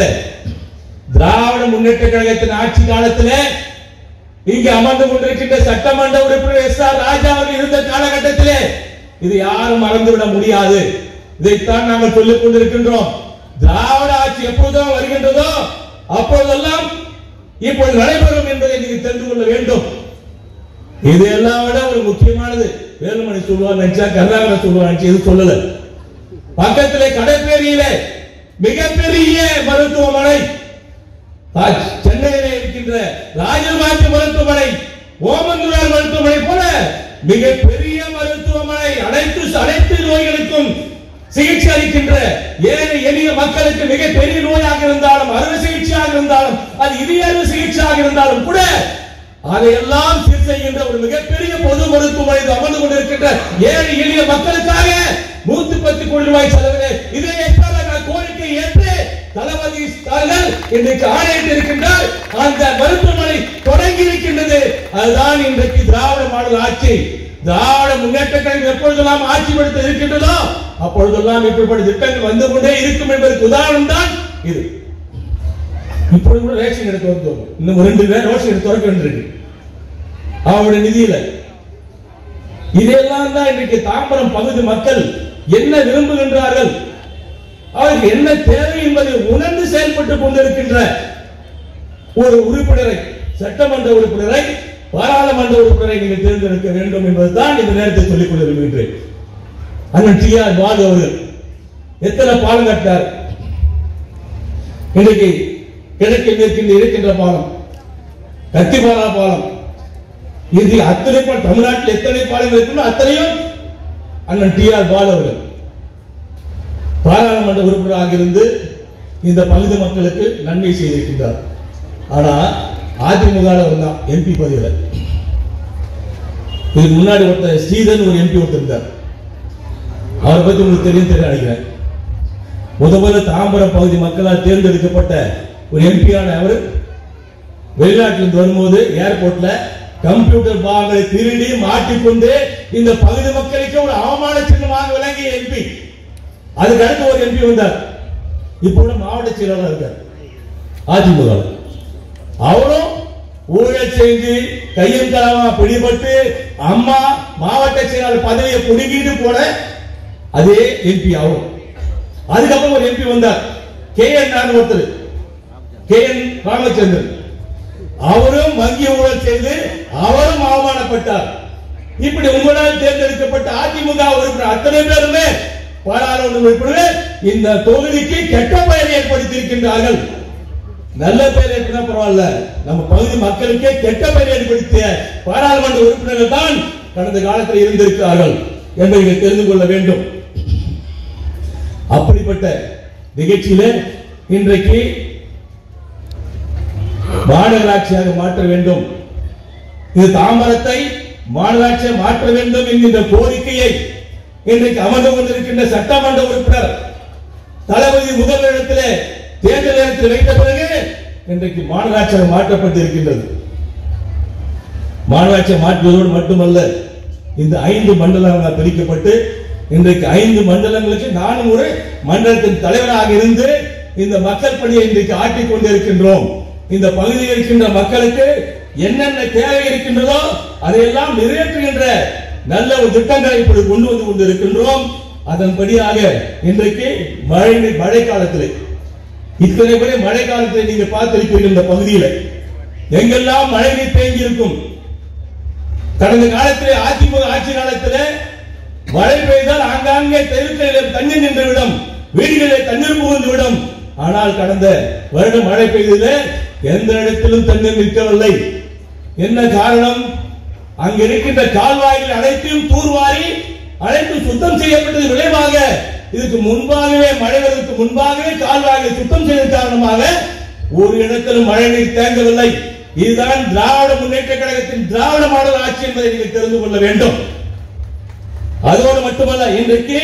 திராவிட முன்னேற்ற கழகத்தின் ஆட்சி காலத்துல இங்கு அமர்ந்து கொண்டிருக்கின்ற சட்டமன்ற உறுப்பினர் எஸ் ஆர் ராஜா அவர்கள் இருந்த காலகட்டத்திலே இது யாரும் மறந்துவிட முடியாது இதைத்தான் நாங்கள் சொல்லிக் கொண்டிருக்கின்றோம் திராவிட ஆட்சி எப்போதும் வருகின்றதோ அப்பொழுதெல்லாம் இப்பொழுது நடைபெறும் என்பதை நீங்கள் தெரிந்து கொள்ள வேண்டும் இது எல்லாம் விட ஒரு முக்கியமானது வேலுமணி சொல்லுவார் நினைச்சா கருணாகரன் சொல்லுவார் நினைச்சு இது சொல்லல பக்கத்திலே கடைப்பேரியிலே மிகப்பெரிய மருத்துவமனை ஆ- சென்னையிலே இருக்கின்ற ராஜமாஜி மருத்துவமனை ஓமந்துரார் மருத்துவமனை போல மிகப்பெரிய மருத்துவமனை அனைத்து அனைத்து நோய்களுக்கும் சிகிச்சை அளிக்கின்ற ஏழை எளிய மக்களுக்கு மிகப்பெரிய நோயாக இருந்தாலும் அறுவை சிகிச்சையாக இருந்தாலும் அது இதய அறுவை சிகிச்சையாக இருந்தாலும் கூட அதையெல்லாம் சீர் செய்கின்ற ஒரு மிகப்பெரிய பொது மருத்துவமனை அமர்ந்து கொண்டிருக்கின்ற ஏழை எளிய மக்களுக்காக நூத்தி பத்து கோடி ரூபாய் செலவிலே இதை கோரிக்கை ஏற்று தளபதி ஸ்டாலின் இன்றைக்கு ஆணையிட்டு இருக்கின்றார் அந்த மருத்துவமனை தொடங்கி இருக்கின்றது அதுதான் இன்றைக்கு திராவிட மாடல் ஆட்சி திராவிட முன்னேற்ற கழகம் எப்பொழுதெல்லாம் ஆட்சி படுத்த இருக்கின்றதோ அப்பொழுதெல்லாம் இப்படிப்பட்ட திட்டங்கள் வந்து கொண்டே இருக்கும் என்பதற்கு உதாரணம் தான் இது இப்பொழுது கூட ரேஷன் எடுத்து வந்தோம் இன்னும் ரெண்டு பேர் ரேஷன் எடுத்து திறக்க வேண்டியிருக்கு அவருடைய நிதியில இதெல்லாம் தான் இன்றைக்கு தாம்பரம் பகுதி மக்கள் என்ன விரும்புகின்றார்கள் அவருக்கு என்ன தேவை என்பதை உணர்ந்து செயல்பட்டுக் கொண்டிருக்கின்ற ஒரு உறுப்பினரை சட்டமன்ற உறுப்பினரை பாராளுமன்ற உறுப்பினரை நீங்கள் தேர்ந்தெடுக்க வேண்டும் என்பதுதான் இந்த நேரத்தில் சொல்லிக் கொள்ள விரும்புகின்றேன் அண்ணன் டி ஆர் பாலு அவர்கள் எத்தனை பாலம் கட்டார் இன்றைக்கு கிழக்கில் இருக்கின்ற இருக்கின்ற பாலம் கத்திபாரா பாலம் இது அத்தனை பாலம் தமிழ்நாட்டில் எத்தனை பாலங்கள் இருக்குமோ அத்தனையும் அண்ணன் டி ஆர் பாலு அவர்கள் பாராளுமன்ற உறுப்பினராக இருந்து இந்த பகுதி மக்களுக்கு நன்மை செய்திருக்கின்றார் ஆனா அதிமுக தான் எம்பி பதவியில இதுக்கு முன்னாடி ஒருத்தர் ஸ்ரீதன் ஒரு எம்பி ஒருத்தர் இருந்தார் அவரை பத்தி உங்களுக்கு தெரியும் தெரியும் நினைக்கிறேன் முத முதல்ல தாம்பரம் பகுதி மக்களால் தேர்ந்தெடுக்கப்பட்ட ஒரு எம்பியான அவர் வெளிநாட்டிலிருந்து வரும்போது ஏர்போர்ட்ல கம்ப்யூட்டர் பாகங்களை திருடி மாட்டிக்கொண்டு இந்த பகுதி மக்களுக்கு ஒரு அவமான சின்னமாக விளங்கிய எம்பி அதுக்கு அடுத்து ஒரு எம்பி வந்தார் இப்போ கூட மாவட்ட செயலாளர் இருக்கார் அதிமுக ல. அவரும் ஊழல் செஞ்சு கையும் களமா பிடிபட்டு அம்மா மாவட்ட செயலாளர் பதவியை புடுங்கிட்டு போன அதே எம்பி அவரும் அதுக்கப்புறம் ஒரு எம்பி வந்தார் கே என் ஒருத்தர் கே என் ராமச்சந்திரன் அவரும் வங்கி ஊழல் செய்து அவரும் அவமானப்பட்டார் இப்படி உங்களால் தேர்ந்தெடுக்கப்பட்ட அதிமுக உறுப்பினர் அத்தனை பேருமே பாராளுமன்ற உறுப்பினர் இந்த தொகுதிக்கு கெட்ட பெயரை ஏற்படுத்தி இருக்கின்றார்கள் நல்ல பெயர் ஏற்படுத்தா பரவாயில்ல நம்ம பகுதி மக்களுக்கே கெட்ட பெயர் ஏற்படுத்திய பாராளுமன்ற உறுப்பினர்கள் தான் கடந்த காலத்தில் இருந்திருக்கிறார்கள் என்பதை நீங்கள் தெரிந்து கொள்ள வேண்டும் அப்படிப்பட்ட நிகழ்ச்சியில இன்றைக்கு மாநகராட்சியாக மாற்ற வேண்டும் இது தாம்பரத்தை மாநகராட்சியை மாற்ற வேண்டும் என்கின்ற கோரிக்கையை இன்றைக்கு அமர்ந்து கொண்டிருக்கின்ற சட்டமன்ற உறுப்பினர் தளபதி முதலிடத்திலே தேர்தல் நேரத்தில் வைத்த பிறகு இன்றைக்கு மாநகராட்சியாக மாற்றப்பட்டிருக்கின்றது மாநகராட்சியை மாற்றுவதோடு மட்டுமல்ல இந்த ஐந்து மண்டலங்களாக பிரிக்கப்பட்டு இன்றைக்கு ஐந்து மண்டலங்களுக்கு நானும் ஒரு மண்டலத்தின் தலைவராக இருந்து இந்த மக்கள் பணியை இன்றைக்கு ஆட்டிக் கொண்டிருக்கின்றோம் இந்த பகுதியில் இருக்கின்ற மக்களுக்கு என்னென்ன தேவை இருக்கின்றதோ அதையெல்லாம் நிறைவேற்றுகின்ற நல்ல ஒரு திட்டங்களை இப்படி கொண்டு வந்து கொண்டிருக்கின்றோம் அதன்படியாக இன்றைக்கு மழை மழை காலத்திலே இத்தனை பேரை மழை காலத்தில் நீங்க பார்த்திருப்பீர்கள் இந்த பகுதியில் எங்கெல்லாம் மழை நீர் தேங்கி இருக்கும் கடந்த காலத்திலே அதிமுக ஆட்சி காலத்திலே மழை பெய்தால் ஆங்காங்கே தெருக்களில் தண்ணீர் நின்றுவிடும் வீடுகளிலே தண்ணீர் புகுந்து விடும் ஆனால் கடந்த வருடம் மழை பெய்ததிலே எந்த இடத்திலும் தண்ணீர் நிற்கவில்லை என்ன காரணம் அங்க இருக்கின்ற கால்வாய்கள் அனைத்தையும் தூர்வாரி அனைத்து சுத்தம் செய்யப்பட்டது விளைவாக இதுக்கு முன்பாகவே மழை வருவதற்கு முன்பாகவே கால்வாய்களை சுத்தம் செய்த காரணமாக ஒரு இடத்திலும் மழை நீர் தேங்கவில்லை இதுதான் திராவிட முன்னேற்ற கழகத்தின் திராவிட மாடல் ஆட்சி என்பதை நீங்கள் தெரிந்து கொள்ள வேண்டும் அதோடு மட்டுமல்ல இன்றைக்கு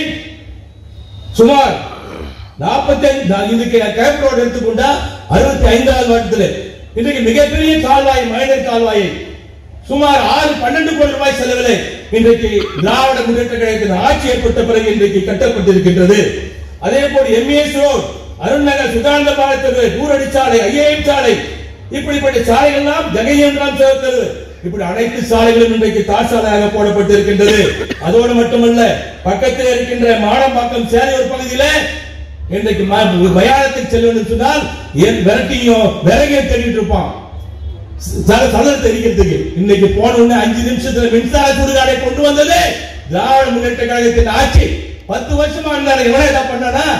சுமார் நாற்பத்தி ஐந்து இதுக்கு கேப் ரோடு எடுத்துக்கொண்டா அறுபத்தி ஐந்தாவது வருடத்தில் இன்றைக்கு மிகப்பெரிய கால்வாய் மழைநீர் கால்வாயை சுமார் ஆறு பன்னெண்டு கோடி ரூபாய் செலவிலே இன்றைக்கு திராவிட முன்னேற்ற கழகத்தின் ஆட்சி ஏற்பட்ட பிறகு இன்றைக்கு கட்டப்பட்டிருக்கின்றது அதே போல் எம்ஏஎஸ் ரோட் அருண்நகர் சுதானந்த பாலத்தெரு ஊரடி சாலை ஐஏஎம் சாலை இப்படிப்பட்ட சாலைகள் எல்லாம் ஜெகயந்திரம் சேர்த்தது இப்படி அனைத்து சாலைகளும் இன்றைக்கு தார் சாலையாக போடப்பட்டிருக்கின்றது அதோடு மட்டுமல்ல பக்கத்தில் இருக்கின்ற மாடம்பாக்கம் சேலையூர் பகுதியில இன்றைக்கு ம- மயானத்துக்கு செல்ல வேண்டும் சொன்னால் ஏன் விரட்டியும் விறகையும் தேடிட்டு இருப்பான் சல- சலனத்தை எரிக்கிறதுக்கு இன்னைக்கு போன உடனே அஞ்சு நிமிஷத்துல மின்சார சுடுகாடை கொண்டு வந்தது திராவிட முன்னேற்ற கழகத்தின் ஆட்சி பத்து வருஷமா இருந்தாரு எவ்வளவு என்ன பண்ணானா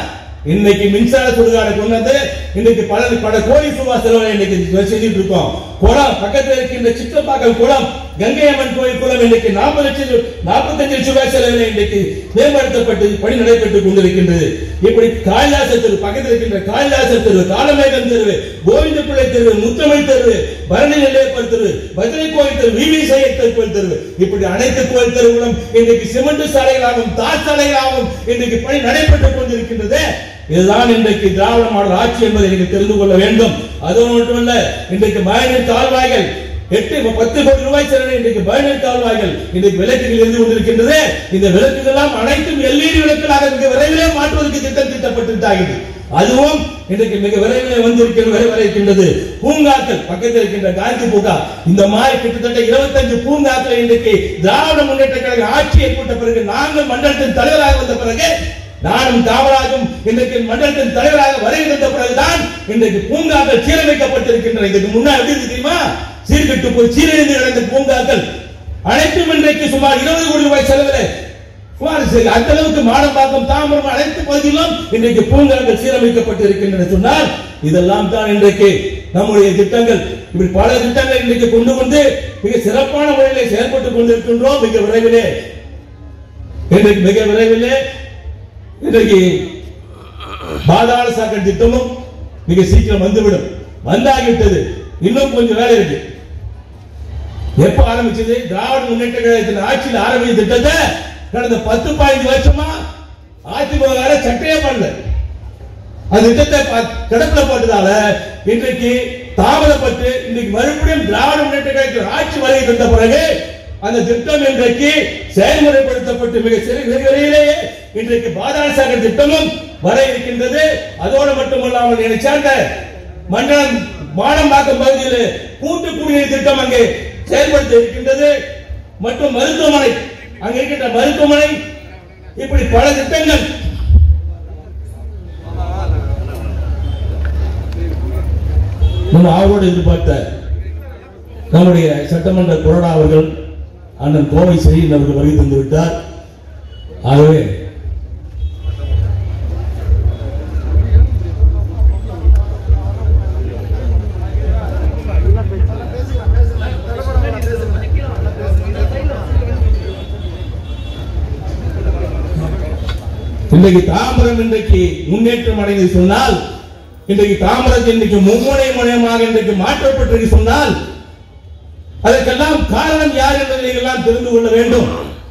இன்னைக்கு மின்சார சுடுகாடை கொண்டு வந்து இன்னைக்கு பல பல கோடி ரூபாய் செலவு இன்னைக்கு செஞ்சுட்டு இருக்கோம் குளம் பக்கத்துல இருக்கின்ற சித்தப்பாக்கம் குளம் கங்கை அம்மன் கோயில் குளம் இன்னைக்கு நாற்பது லட்சம் நாற்பத்தஞ்சு லட்சம் ரூபாய் செலவில் இன்னைக்கு மேம்படுத்தப்பட்டு பணி நடைபெற்றுக் கொண்டிருக்கின்றது இப்படி காளிதாச தெரு பக்கத்தில் இருக்கின்ற காளிதாச தெரு காலமேகம் தெரு கோவிந்த பிள்ளை தெரு முத்தமிழ் தெரு பரணி நிலையப்பர் தெரு பஜனை கோயில் தெரு விவி சையத்தர் கோயில் தெரு இப்படி அனைத்து கோயில் தெருவுகளும் இன்றைக்கு சிமெண்ட் சாலைகளாகவும் தார் சாலைகளாகவும் இன்றைக்கு பணி நடைபெற்றுக் கொண்டிருக்கின்றது இதுதான் இன்றைக்கு திராவிட மாடல் ஆட்சி என்பதை நீங்கள் தெரிந்து கொள்ள வேண்டும் அது மட்டுமல்ல இன்றைக்கு மழைநீர் கால்வாய்கள் எட்டு பத்து கோடி ரூபாய் செலவில் இன்றைக்கு மழைநீர் கால்வாய்கள் இன்றைக்கு விளக்குகள் இருந்து கொண்டிருக்கின்றது இந்த விளக்குகள் எல்லாம் அனைத்தும் எல்இடி விளக்குகளாக மிக விரைவிலே மாற்றுவதற்கு திட்டம் திட்டப்பட்டிருக்கிறது அதுவும் இன்றைக்கு மிக விரைவிலே வந்திருக்கிறது வரை இருக்கின்றது பூங்காக்கள் பக்கத்தில் இருக்கின்ற காந்தி பூங்கா இந்த மாதிரி கிட்டத்தட்ட 25 பூங்காக்கள் இன்றைக்கு திராவிட முன்னேற்ற கழக ஆட்சியை கூட்ட பிறகு நாங்கள் மண்டலத்தின் தலைவராக வந்த பிறகு நானும் காமராஜும் இன்றைக்கு மண்டலத்தின் தலைவராக வருகின்ற பிறகுதான் இன்றைக்கு பூங்காக்கள் சீரமைக்கப்பட்டிருக்கின்றன இதுக்கு முன்னாடி எப்படி இருக்கு தெரியுமா சீர்கெட்டு போய் சீரழிந்து கிடந்த பூங்காக்கள் அனைத்தும் இன்றைக்கு சுமார் இருபது கோடி ரூபாய் செலவில் சுமார் சரி, அந்த அளவுக்கு மாடம்பாக்கம் தாம்பரம் அனைத்து பகுதியிலும் இன்றைக்கு பூங்காக்கள் சீரமைக்கப்பட்டு இருக்கின்றன சொன்னால் இதெல்லாம் தான் இன்றைக்கு நம்முடைய திட்டங்கள் இப்படி பல திட்டங்கள் இன்றைக்கு கொண்டு வந்து மிக சிறப்பான முறையில் செயல்பட்டுக் கொண்டிருக்கின்றோம் மிக விரைவிலே இன்றைக்கு மிக விரைவிலே இன்றைக்கு பாதாள சாக்கடை திட்டமும் மிக சீக்கிரம் வந்துவிடும் வந்தாகிவிட்டது இன்னும் கொஞ்சம் வேலை இருக்கு எப்ப ஆரம்பிச்சது திராவிட முன்னேற்ற கழகத்தின் ஆட்சியில் ஆரம்பித்த திட்டத்தை கடந்த பத்து பதினஞ்சு வருஷமா அதிமுக வேற சட்டையே பண்ணல அந்த திட்டத்தை ப- கிடப்பில போட்டதால இன்றைக்கு தாமதப்பட்டு இன்றைக்கு மறுபடியும் திராவிட முன்னேற்ற கழகத்தின் ஆட்சி வருகை தந்த பிறகு அந்த திட்டம் இன்றைக்கு செயல்முறைப்படுத்தப்பட்டு மிக சிறு மிக விரைவிலேயே இன்றைக்கு பாதாள சாகர் திட்டமும் வர இருக்கின்றது அதோடு மட்டுமல்லாமல் என்னை சேர்ந்த மண்டலம் மாடம்பாக்கம் பகுதியில் கூட்டு குடிநீர் திட்டம் அங்கே செயல்படுத்த இருக்கின்றது மற்றும் மருத்துவமனை அங்க இருக்கின்ற மருத்துவமனை இப்படி பல திட்டங்கள் நம்ம ஆர்வலோடு எதிர்பார்த்த நம்முடைய சட்டமன்ற கொறடா அவர்கள் அண்ணன் கோவை செய்யின் அவர்கள் வருகை தந்து விட்டார் ஆகவே இன்றைக்கு தாம்பரம் இன்றைக்கு முன்னேற்றம் அடைந்து சொன்னால் இன்றைக்கு தாம்பரம் இன்றைக்கு மும்முனை முனையமாக இன்றைக்கு மாற்றப்பட்டிருக்கு சொன்னால் அதற்கெல்லாம் காரணம் யார் என்பதை நீங்கள் எல்லாம் தெரிந்து கொள்ள வேண்டும்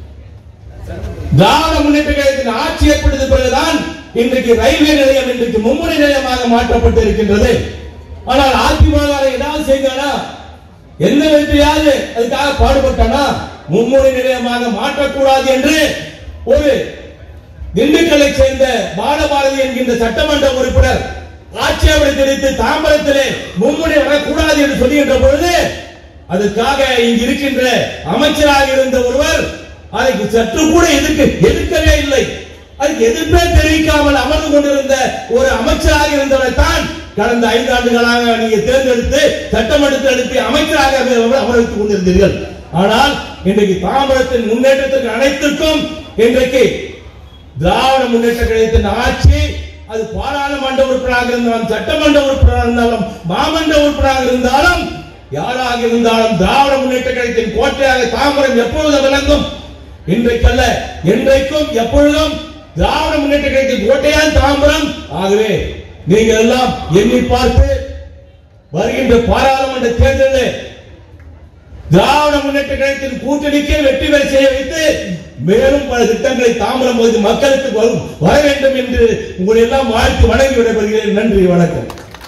திராவிட முன்னேற்ற கழகத்தின் ஆட்சி ஏற்பட்டது பிறகுதான் இன்றைக்கு ரயில்வே நிலையம் இன்றைக்கு மும்முனை நிலையமாக மாற்றப்பட்டு இருக்கின்றது ஆனால் அதிமுக ஏதாவது செய்தானா எந்த விதத்திலாவது அதுக்காக பாடுபட்டானா மும்முனை நிலையமாக மாற்றக்கூடாது என்று ஒரு திண்டுக்கல்லை சேர்ந்த பாலபாரதி என்கின்ற சட்டமன்ற உறுப்பினர் ஆட்சேபனை தெரிவித்து தாம்பரத்திலே மும்முனை வரக்கூடாது என்று சொல்லுகின்ற பொழுது அதற்காக இங்கு இருக்கின்ற அமைச்சராக இருந்த ஒருவர் அதற்கு சற்று கூட எதிர்க்க எதிர்க்கவே இல்லை அதுக்கு எதிர்ப்பே தெரிவிக்காமல் அமர்ந்து கொண்டிருந்த ஒரு அமைச்சராக இருந்தவர் தான் கடந்த ஐந்து ஆண்டுகளாக நீங்க தேர்ந்தெடுத்து சட்டமன்றத்தில் அனுப்பி அமைச்சராக அமர்வித்துக் கொண்டிருந்தீர்கள் ஆனால் இன்றைக்கு தாம்பரத்தின் முன்னேற்றத்திற்கு அனைத்துக்கும் இன்றைக்கு திராவிட முன்னேற்ற கழகத்தின் ஆட்சி அது பாராளுமன்ற உறுப்பினராக இருந்தாலும் சட்டமன்ற உறுப்பினராக இருந்தாலும் மாமன்ற உறுப்பினராக இருந்தாலும் யாராக இருந்தாலும் திராவிட முன்னேற்ற கழகத்தின் கோட்டையாக தாம்பரம் எப்பொழுது விளங்கும் இன்றைக்கல்ல என்றைக்கும் எப்பொழுதும் திராவிட முன்னேற்ற கழகத்தின் கோட்டையான் தாம்பரம் ஆகவே நீங்கள் எல்லாம் எண்ணி பார்த்து வருகின்ற பாராளுமன்ற தேர்தலில் திராவிட முன்னேற்ற கழகத்தின் கூட்டணிக்கு வெற்றி பெற செய்ய வைத்து மேலும் பல திட்டங்களை தாம்பரம் பகுதி மக்களுக்கு வரும் வர வேண்டும் என்று உங்களை எல்லாம் வாழ்த்து வணங்கி விடைபெறுகிறேன் நன்றி வணக்கம்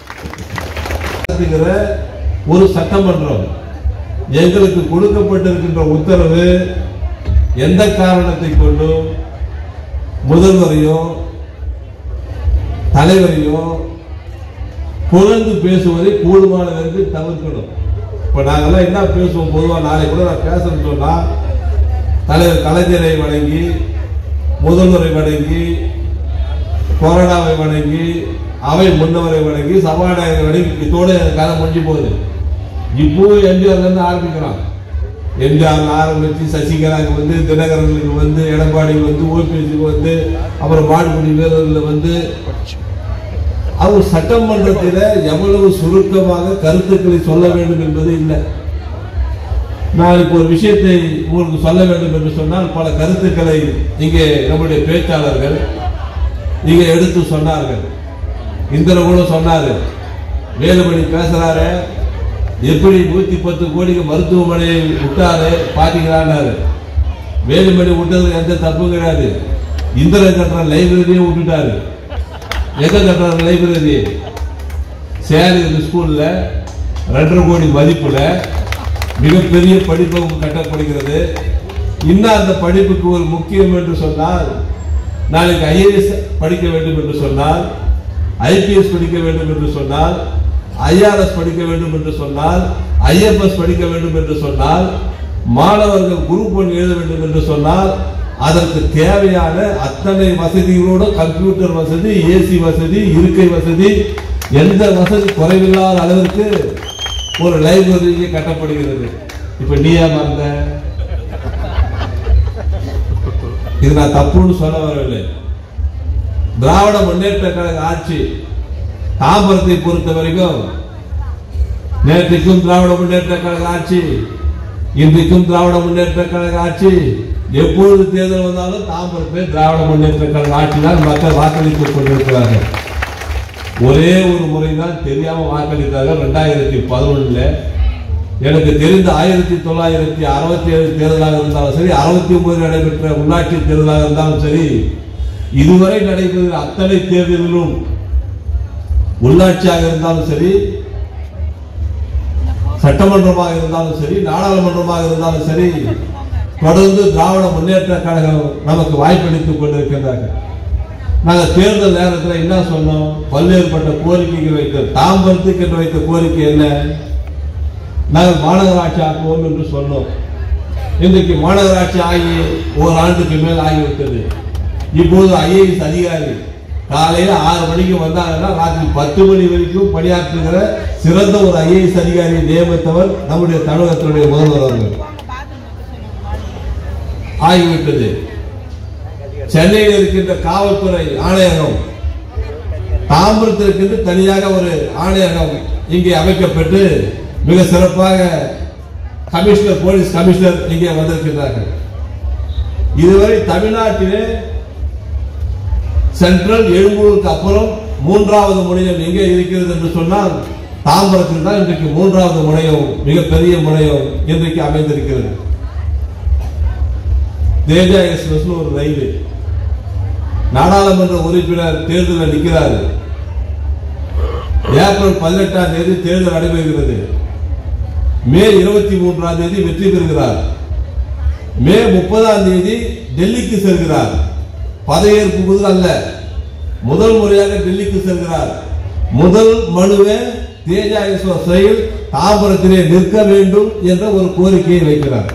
அப்படிங்கிற ஒரு சட்டமன்றம் எங்களுக்கு கொடுக்கப்பட்டிருக்கின்ற உத்தரவு எந்த காரணத்தை கொண்டும் முதல்வரையும் தலைவரையும் புகழ்ந்து பேசுவதை கூடுமான வரைக்கும் தவிர்க்கணும் இப்ப நாங்கெல்லாம் என்ன பேசுவோம் பொதுவா நாளை கூட நான் பேசணும்னு சொன்னா தலைவர் கலைஞரை வணங்கி முதல்வரை வணங்கி கொரோனாவை வணங்கி அவை முன்னவரை வணங்கி சபாநாயகரை வணங்கி இதோட எனக்கு கதை முடிஞ்சு போகுது இப்போ எம்ஜிஆர்ல இருந்து ஆரம்பிக்கிறான் எம்ஜிஆர் ஆரம்பிச்சு சசிகலாக்கு வந்து தினகரனுக்கு வந்து எடப்பாடிக்கு வந்து ஓபிஎஸ்க்கு வந்து அப்புறம் மாடுபிடி வீரர்கள் வந்து அவர் சட்டமன்றத்தில் எவ்வளவு சுருக்கமாக கருத்துக்களை சொல்ல வேண்டும் என்பது இல்லை நான் இப்போ ஒரு விஷயத்தை உங்களுக்கு சொல்ல வேண்டும் என்று சொன்னால் பல கருத்துக்களை இங்கே நம்முடைய பேச்சாளர்கள் இங்கே எடுத்து சொன்னார்கள் இந்திர கூட சொன்னாரு வேலுமணி பேசுறாரு எப்படி நூத்தி பத்து கோடிக்கு மருத்துவமனையை விட்டாரு பாத்தீங்களான்னாரு வேலுமணி விட்டதுக்கு எந்த தப்பும் கிடையாது இந்திர கட்டுற லைப்ரரியும் விட்டுட்டாரு எங்க கட்டுற லைப்ரரி சேலம் ஸ்கூல்ல ரெண்டரை கோடி மதிப்புல மிகப்பெரிய படிப்பு கட்டப்படுகிறது இன்னும் அந்த படிப்புக்கு ஒரு முக்கியம் என்று சொன்னால் நாளைக்கு ஐஏஎஸ் படிக்க வேண்டும் என்று சொன்னால் ஐபிஎஸ் படிக்க வேண்டும் என்று சொன்னால் ஐஆர்எஸ் படிக்க வேண்டும் என்று சொன்னால் ஐஎஃப்எஸ் படிக்க வேண்டும் என்று சொன்னால் மாணவர்கள் குரூப் ஒன் எழுத வேண்டும் என்று சொன்னால் அதற்கு தேவையான அத்தனை வசதிகளோட கம்ப்யூட்டர் வசதி ஏசி வசதி இருக்கை வசதி எந்த வசதி குறைவில்லாத அளவிற்கு ஒரு லைப்ரரி இங்கே கட்டப்படுகிறது இப்ப நீயா மறந்த இது நான் தப்புன்னு சொல்ல வரவில்லை திராவிட முன்னேற்ற கழக ஆட்சி தாம்பரத்தை பொறுத்த வரைக்கும் நேற்றுக்கும் திராவிட முன்னேற்ற கழக ஆட்சி இன்றைக்கும் திராவிட முன்னேற்ற கழக ஆட்சி எப்பொழுது தேர்தல் வந்தாலும் தாம்பரத்தை திராவிட முன்னேற்ற கழக ஆட்சி தான் மக்கள் வாக்களித்துக் கொண்டிருக்கிறார்கள் ஒரே ஒரு முறை தான் தெரியாம வாக்களித்தார்கள் ரெண்டாயிரத்தி பதினொன்னுல எனக்கு தெரிந்த ஆயிரத்தி தொள்ளாயிரத்தி அறுபத்தி ஏழு தேர்தலாக இருந்தாலும் சரி அறுபத்தி ஒன்பது நடைபெற்ற உள்ளாட்சி தேர்தலாக இருந்தாலும் சரி இதுவரை நடைபெறுகிற அத்தனை தேர்தலிலும் உள்ளாட்சியாக இருந்தாலும் சரி சட்டமன்றமாக இருந்தாலும் சரி நாடாளுமன்றமாக இருந்தாலும் சரி தொடர்ந்து திராவிட முன்னேற்ற கழகம் நமக்கு வாய்ப்பளித்துக் கொண்டிருக்கின்றார்கள் நாங்கள் தேர்தல் நேரத்தில் என்ன சொன்னோம் பல்வேறுபட்ட கோரிக்கைகள் வைத்த தாம்பரத்துக்கு என்று வைத்த கோரிக்கை என்ன நாங்கள் மாநகராட்சி ஆக்குவோம் என்று சொன்னோம் இன்றைக்கு மாநகராட்சி ஆகி ஒரு ஆண்டுக்கு மேல் ஆகிவிட்டது இப்போது ஐஏஎஸ் அதிகாரி காலையில ஆறு மணிக்கு வந்தாங்கன்னா ராத்திரி பத்து மணி வரைக்கும் பணியாற்றுகிற சிறந்த ஒரு ஐஏஎஸ் அதிகாரியை நியமித்தவர் நம்முடைய தமிழகத்தினுடைய முதல்வர் அவர்கள் ஆகிவிட்டது சென்னையில் இருக்கின்ற காவல்துறை ஆணையகம் தாம்பரத்தில் இருக்கின்ற தனியாக ஒரு ஆணையகம் இங்கே அமைக்கப்பட்டு மிக சிறப்பாக கமிஷனர் போலீஸ் கமிஷனர் இங்கே வந்திருக்கிறார்கள் இதுவரை தமிழ்நாட்டிலே சென்ட்ரல் எழும்பூருக்கு அப்புறம் மூன்றாவது முனையம் எங்கே இருக்கிறது என்று சொன்னால் தாம்பரத்தில் தான் இன்றைக்கு மூன்றாவது முனையம் மிகப்பெரிய முனையம் இன்றைக்கு அமைந்திருக்கிறது தேஜா எக்ஸ்பிரஸ் ஒரு ரயில் நாடாளுமன்ற உறுப்பினர் தேர்தலில் நிற்கிறாரு ஏப்ரல் பதினெட்டாம் தேதி தேர்தல் நடைபெறுகிறது மே இருபத்தி மூன்றாம் தேதி வெற்றி பெறுகிறார் மே முப்பதாம் தேதி டெல்லிக்கு செல்கிறார் பதவியேற்பு முதல் அல்ல முதல் முறையாக டெல்லிக்கு செல்கிறார் முதல் மனுவை தேஜா எக்ஸ்பிரஸ் ரயில் தாம்பரத்திலே நிற்க வேண்டும் என்ற ஒரு கோரிக்கையை வைக்கிறார்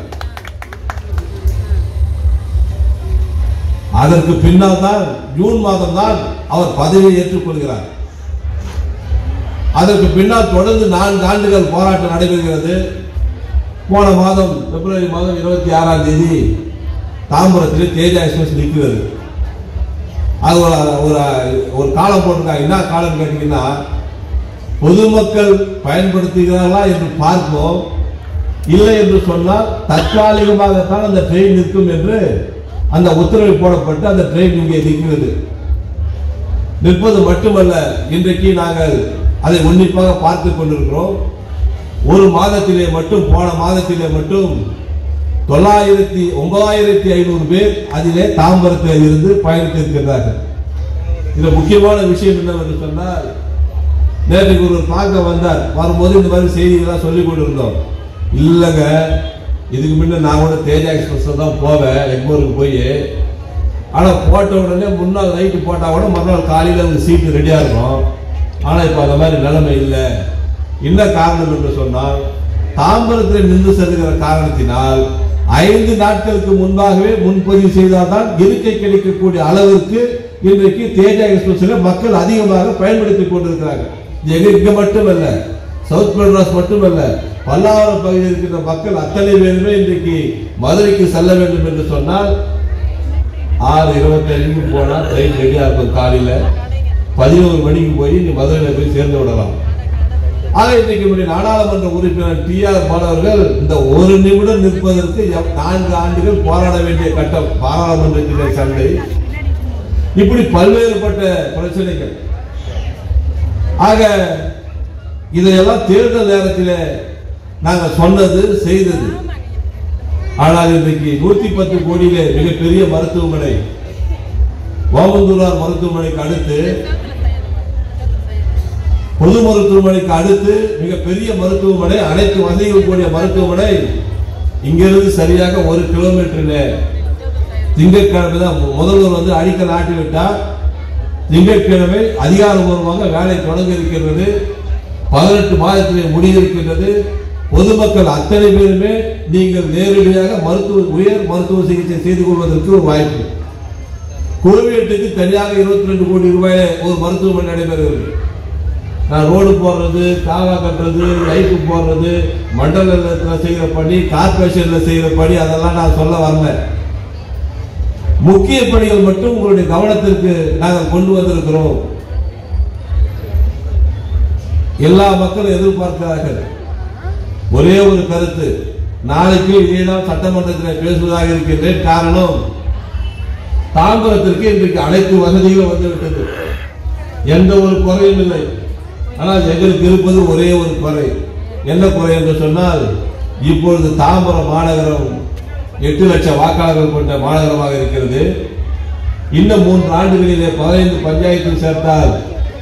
அதற்கு பின்னால் தான் ஜூன் மாதம் தான் அவர் பதவியை ஏற்றுக்கொள்கிறார் அதற்கு பின்னால் தொடர்ந்து நான்கு ஆண்டுகள் போராட்டம் நடைபெறுகிறது போன மாதம் பிப்ரவரி மாதம் இருபத்தி ஆறாம் தேதி தாம்பரத்தில் தேஜா எக்ஸ்பிரஸ் நிற்கிறது அது ஒரு ஒரு ஒரு காலம் போட்டிருக்காங்க என்ன காலம் கேட்டீங்கன்னா பொதுமக்கள் பயன்படுத்துகிறார்களா என்று பார்ப்போம் இல்லை என்று சொன்னால் தற்காலிகமாகத்தான் அந்த ட்ரெயின் நிற்கும் என்று அந்த உத்தரவு போடப்பட்டு அந்த ட்ரெயின் இங்கே நிற்கிறது நிற்பது மட்டுமல்ல இன்றைக்கு நாங்கள் அதை உன்னிப்பாக பார்த்து கொண்டிருக்கிறோம் ஒரு மாதத்திலே மட்டும் போன மாதத்திலே மட்டும் தொள்ளாயிரத்தி ஒன்பதாயிரத்தி ஐநூறு பேர் அதிலே தாம்பரத்தில் இருந்து பயணித்திருக்கிறார்கள் இதுல முக்கியமான விஷயம் என்னவென்று சொன்னால் நேற்றுக்கு ஒரு பார்க்க வந்தார் வரும்போது இந்த மாதிரி செய்திகள்லாம் சொல்லி கொண்டிருந்தோம் இல்லைங்க இதுக்கு முன்ன நான் கூட தேஜா எக்ஸ்பிரஸ் தான் போவேன் எக்மூருக்கு போய் ஆனா போட்ட உடனே முன்னாள் நைட்டு போட்டா கூட மறுநாள் காலையில அவங்க சீட்டு ரெடியா இருக்கும் ஆனா இப்ப அந்த மாதிரி நிலைமை இல்லை என்ன காரணம் என்று சொன்னால் தாம்பரத்தில் நின்று செல்கிற காரணத்தினால் ஐந்து நாட்களுக்கு முன்பாகவே முன்பதிவு செய்தால்தான் இருக்கை கிடைக்கக்கூடிய அளவிற்கு இன்றைக்கு தேஜா எக்ஸ்பிரஸ்ல மக்கள் அதிகமாக பயன்படுத்திக் கொண்டிருக்கிறாங்க இது எங்க இங்க மட்டுமல்ல சவுத் மெட்ராஸ் மட்டுமல்ல பல்லாவரம் பகுதியில் இருக்கின்ற மக்கள் அத்தனை பேருமே இன்றைக்கு மதுரைக்கு செல்ல வேண்டும் என்று சொன்னால் ஆறு இருபத்தஞ்சுக்கு போனா ட்ரெயின் ரெடியா இருக்கும் காலையில பதினோரு மணிக்கு போய் நீ மதுரையில போய் சேர்ந்து விடலாம் ஆக இன்றைக்கு நம்முடைய நாடாளுமன்ற உறுப்பினர் டி ஆர் பாலவர்கள் இந்த ஒரு நிமிடம் நிற்பதற்கு எவ்- நான்கு ஆண்டுகள் போராட வேண்டிய கட்டம் பாராளுமன்றத்திலே சண்டை இப்படி பல்வேறுபட்ட பிரச்சனைகள் ஆக இதையெல்லாம் தேர்தல் நேரத்தில் நாங்க சொன்னது செய்தது ஆனால் இன்றைக்கு நூத்தி பத்து கோடியிலே மிகப்பெரிய மருத்துவமனை ஓமந்தூரார் மருத்துவமனைக்கு அடுத்து பொது மருத்துவமனைக்கு அடுத்து மிகப்பெரிய மருத்துவமனை அனைத்து வசதிகள் கூடிய மருத்துவமனை இங்கிருந்து சரியாக ஒரு கிலோமீட்டர்ல திங்கட்கிழமை தான் மு- முதல்வர் வந்து அடிக்கல் நாட்டி விட்டார் திங்கட்கிழமை அதிகாரபூர்வமாக வேலை தொடங்க இருக்கிறது பதினெட்டு மாதத்திலே முடியிருக்கின்றது பொதுமக்கள் அத்தனை பேருமே நீங்கள் நேரடியாக மருத்துவ உயர் மருத்துவ சிகிச்சை செய்து கொள்வதற்கு ஒரு வாய்ப்பு குழுவீட்டுக்கு தனியாக இருபத்தி ரெண்டு கோடி ரூபாய் ஒரு மருத்துவமனை நடைபெறுகிறது நான் ரோடு போடுறது காவா கட்டுறது லைட்டு போடுறது மண்டலத்தில் செய்கிற பணி கார்பரேஷன்ல செய்கிற பணி அதெல்லாம் நான் சொல்ல வரல முக்கிய பணிகள் மட்டும் உங்களுடைய கவனத்திற்கு நாங்கள் கொண்டு வந்திருக்கிறோம் எல்லா மக்களும் எதிர்பார்க்கிறார்கள் ஒரே ஒரு கருத்து நாளைக்கு இதேதான் சட்டமன்றத்தில் பேசுவதாக இருக்கின்றேன் காரணம் தாம்பரத்திற்கு இன்றைக்கு அனைத்து வசதிகளும் வந்துவிட்டது எந்த ஒரு குறையும் இல்லை ஆனால் எங்களுக்கு இருப்பது ஒரே ஒரு குறை என்ன குறை என்று சொன்னால் இப்பொழுது தாம்பரம் மாநகரம் எட்டு லட்சம் வாக்காளர்கள் கொண்ட மாநகரமாக இருக்கிறது இன்னும் மூன்று ஆண்டுகளிலே பதினைந்து பஞ்சாயத்தில் சேர்த்தால்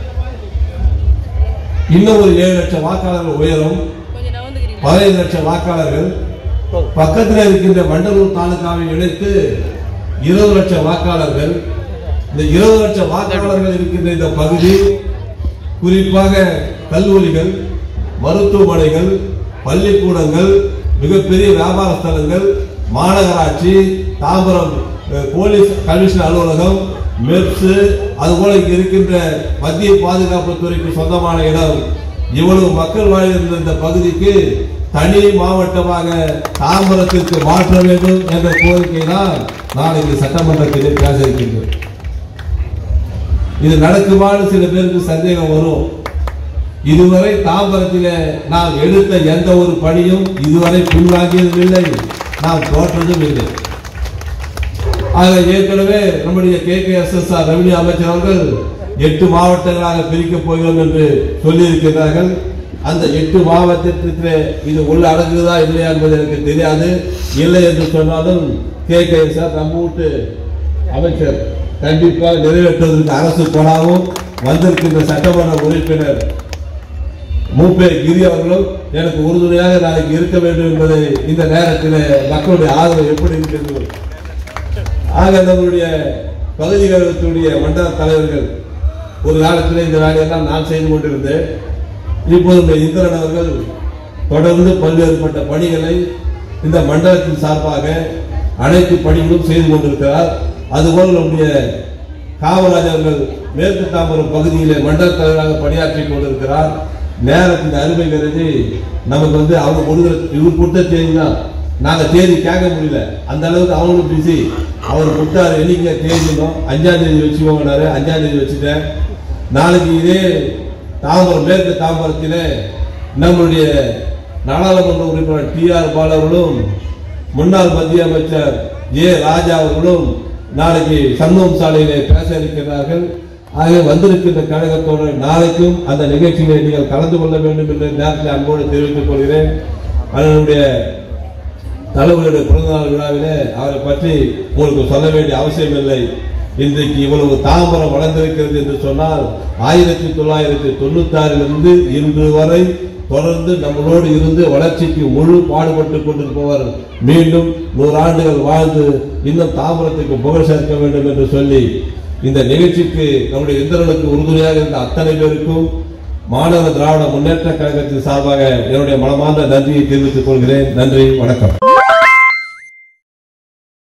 இன்னும் ஒரு ஏழு லட்சம் வாக்காளர்கள் உயரும் பதினைந்து லட்சம் வாக்காளர்கள் பக்கத்தில் இருக்கின்ற வண்டலூர் தாலுகாவை இணைத்து இருபது லட்சம் வாக்காளர்கள் இந்த இருபது லட்சம் வாக்காளர்கள் இருக்கின்ற இந்த பகுதி குறிப்பாக கல்லூரிகள் மருத்துவமனைகள் பள்ளிக்கூடங்கள் மிகப்பெரிய வியாபார ஸ்தலங்கள் மாநகராட்சி தாம்பரம் அஹ், போலீஸ் கமிஷனர் அலுவலகம் மெப்ஸ் அதுபோல இங்க இருக்கின்ற மத்திய பாதுகாப்பு துறைக்கு சொந்தமான இடம் இவ்வளவு மக்கள் வாழ்கின்ற இந்த பகுதிக்கு தனி மாவட்டமாக தாம்பரத்திற்கு மாற்ற வேண்டும் என்ற கோரிக்கை தான் நாளைக்கு சட்டமன்றத்திலே பேச இருக்கின்றோம் இது நடக்குமான்னு சில பேருக்கு சந்தேகம் வரும் இதுவரை தாம்பரத்திலே நாம் எடுத்த எந்த ஒரு பணியும் இதுவரை பின்வாங்கியதும் இல்லை நாம் தோற்றதும் இல்லை ஆக ஏற்கனவே நம்முடைய K K S S R revenue அமைச்சர் அவர்கள் எட்டு மாவட்டங்களாக பிரிக்கப் போகிறோம் என்று சொல்லியிருக்கிறார்கள் அந்த எட்டு மாவட்டத்திற்கு இது உள்ள அடங்குதா இல்லையா என்பது எனக்கு தெரியாது இல்லை என்று சொன்னாலும் கே கே எஸ் ஆர் நம்ம வீட்டு அமைச்சர் கண்டிப்பாக நிறைவேற்றுவதற்கு அரசு போனாவும் வந்திருக்கின்ற சட்டமன்ற உறுப்பினர் மூப்பே கிரி அவர்களும் எனக்கு உறுதுணையாக நாளைக்கு இருக்க வேண்டும் என்பதை இந்த நேரத்தில் மக்களுடைய ஆதரவு எப்படி இருக்கிறது ஆக நம்மளுடைய பகுதிகளுடைய மண்டல தலைவர்கள் ஒரு காலத்தில் இந்த வேலையெல்லாம் நான் செய்து கொண்டிருந்தேன் இப்போது இந்த இந்திரன் அவர்கள் தொடர்ந்து பல்வேறுபட்ட பணிகளை இந்த மண்டலத்தின் சார்பாக அனைத்து பணிகளும் செய்து கொண்டிருக்கிறார் அதுபோல் நம்முடைய காமராஜ் அவர்கள் மேற்கு தாம்பரம் பகுதியிலே மண்டல தலைவராக பணியாற்றி கொண்டிருக்கிறார் நேரத்தின் அருமை கருதி நமக்கு வந்து அவங்க கொடுக்குற இவர் கொடுத்த தேதி தான் நாங்க தேதி கேட்க முடியல அந்த அளவுக்கு அவங்களும் பிஸி அவர் கொடுத்தாரு என்னைக்கு தேதினோம் அஞ்சாம் தேதி வச்சுக்கோங்கனாரு அஞ்சாம் தேதி வச்சுட்டேன் நாளைக்கு இதே தாம்பரம் மேற்கு தாம்பரத்திலே நம்மளுடைய நாடாளுமன்ற உறுப்பினர் டி ஆர் பாலு அவர்களும் முன்னாள் மத்திய அமைச்சர் ஏ ராஜா அவர்களும் நாளைக்கு சண்முகம் சாலையிலே பேச இருக்கிறார்கள் ஆகவே வந்திருக்கின்ற கழகத்தோடு நாளைக்கும் அந்த நிகழ்ச்சியிலே நீங்கள் கலந்து கொள்ள வேண்டும் என்று நேரத்தில் அன்போடு தெரிவித்துக் கொள்கிறேன் அதனுடைய தலைவருடைய பிறந்தநாள் விழாவிலே அவரை பற்றி உங்களுக்கு சொல்ல வேண்டிய அவசியம் இல்லை இன்றைக்கு இவ்வளவு தாம்பரம் வளர்ந்திருக்கிறது என்று சொன்னால் ஆயிரத்தி தொள்ளாயிரத்தி தொண்ணூத்தி ஆறிலிருந்து இன்று வரை தொடர்ந்து நம்மளோடு இருந்து வளர்ச்சிக்கு முழு பாடுபட்டு கொண்டிருப்பவர் மீண்டும் நூறு ஆண்டுகள் வாழ்ந்து இன்னும் தாம்பரத்துக்கு புகழ் சேர்க்க வேண்டும் என்று சொல்லி இந்த நிகழ்ச்சிக்கு நம்முடைய இந்திரனுக்கு உறுதுணையாக இருந்த அத்தனை பேருக்கும் மாணவ திராவிட முன்னேற்ற கழகத்தின் சார்பாக என்னுடைய மனமார்ந்த நன்றியை தெரிவித்துக் கொள்கிறேன் நன்றி வணக்கம்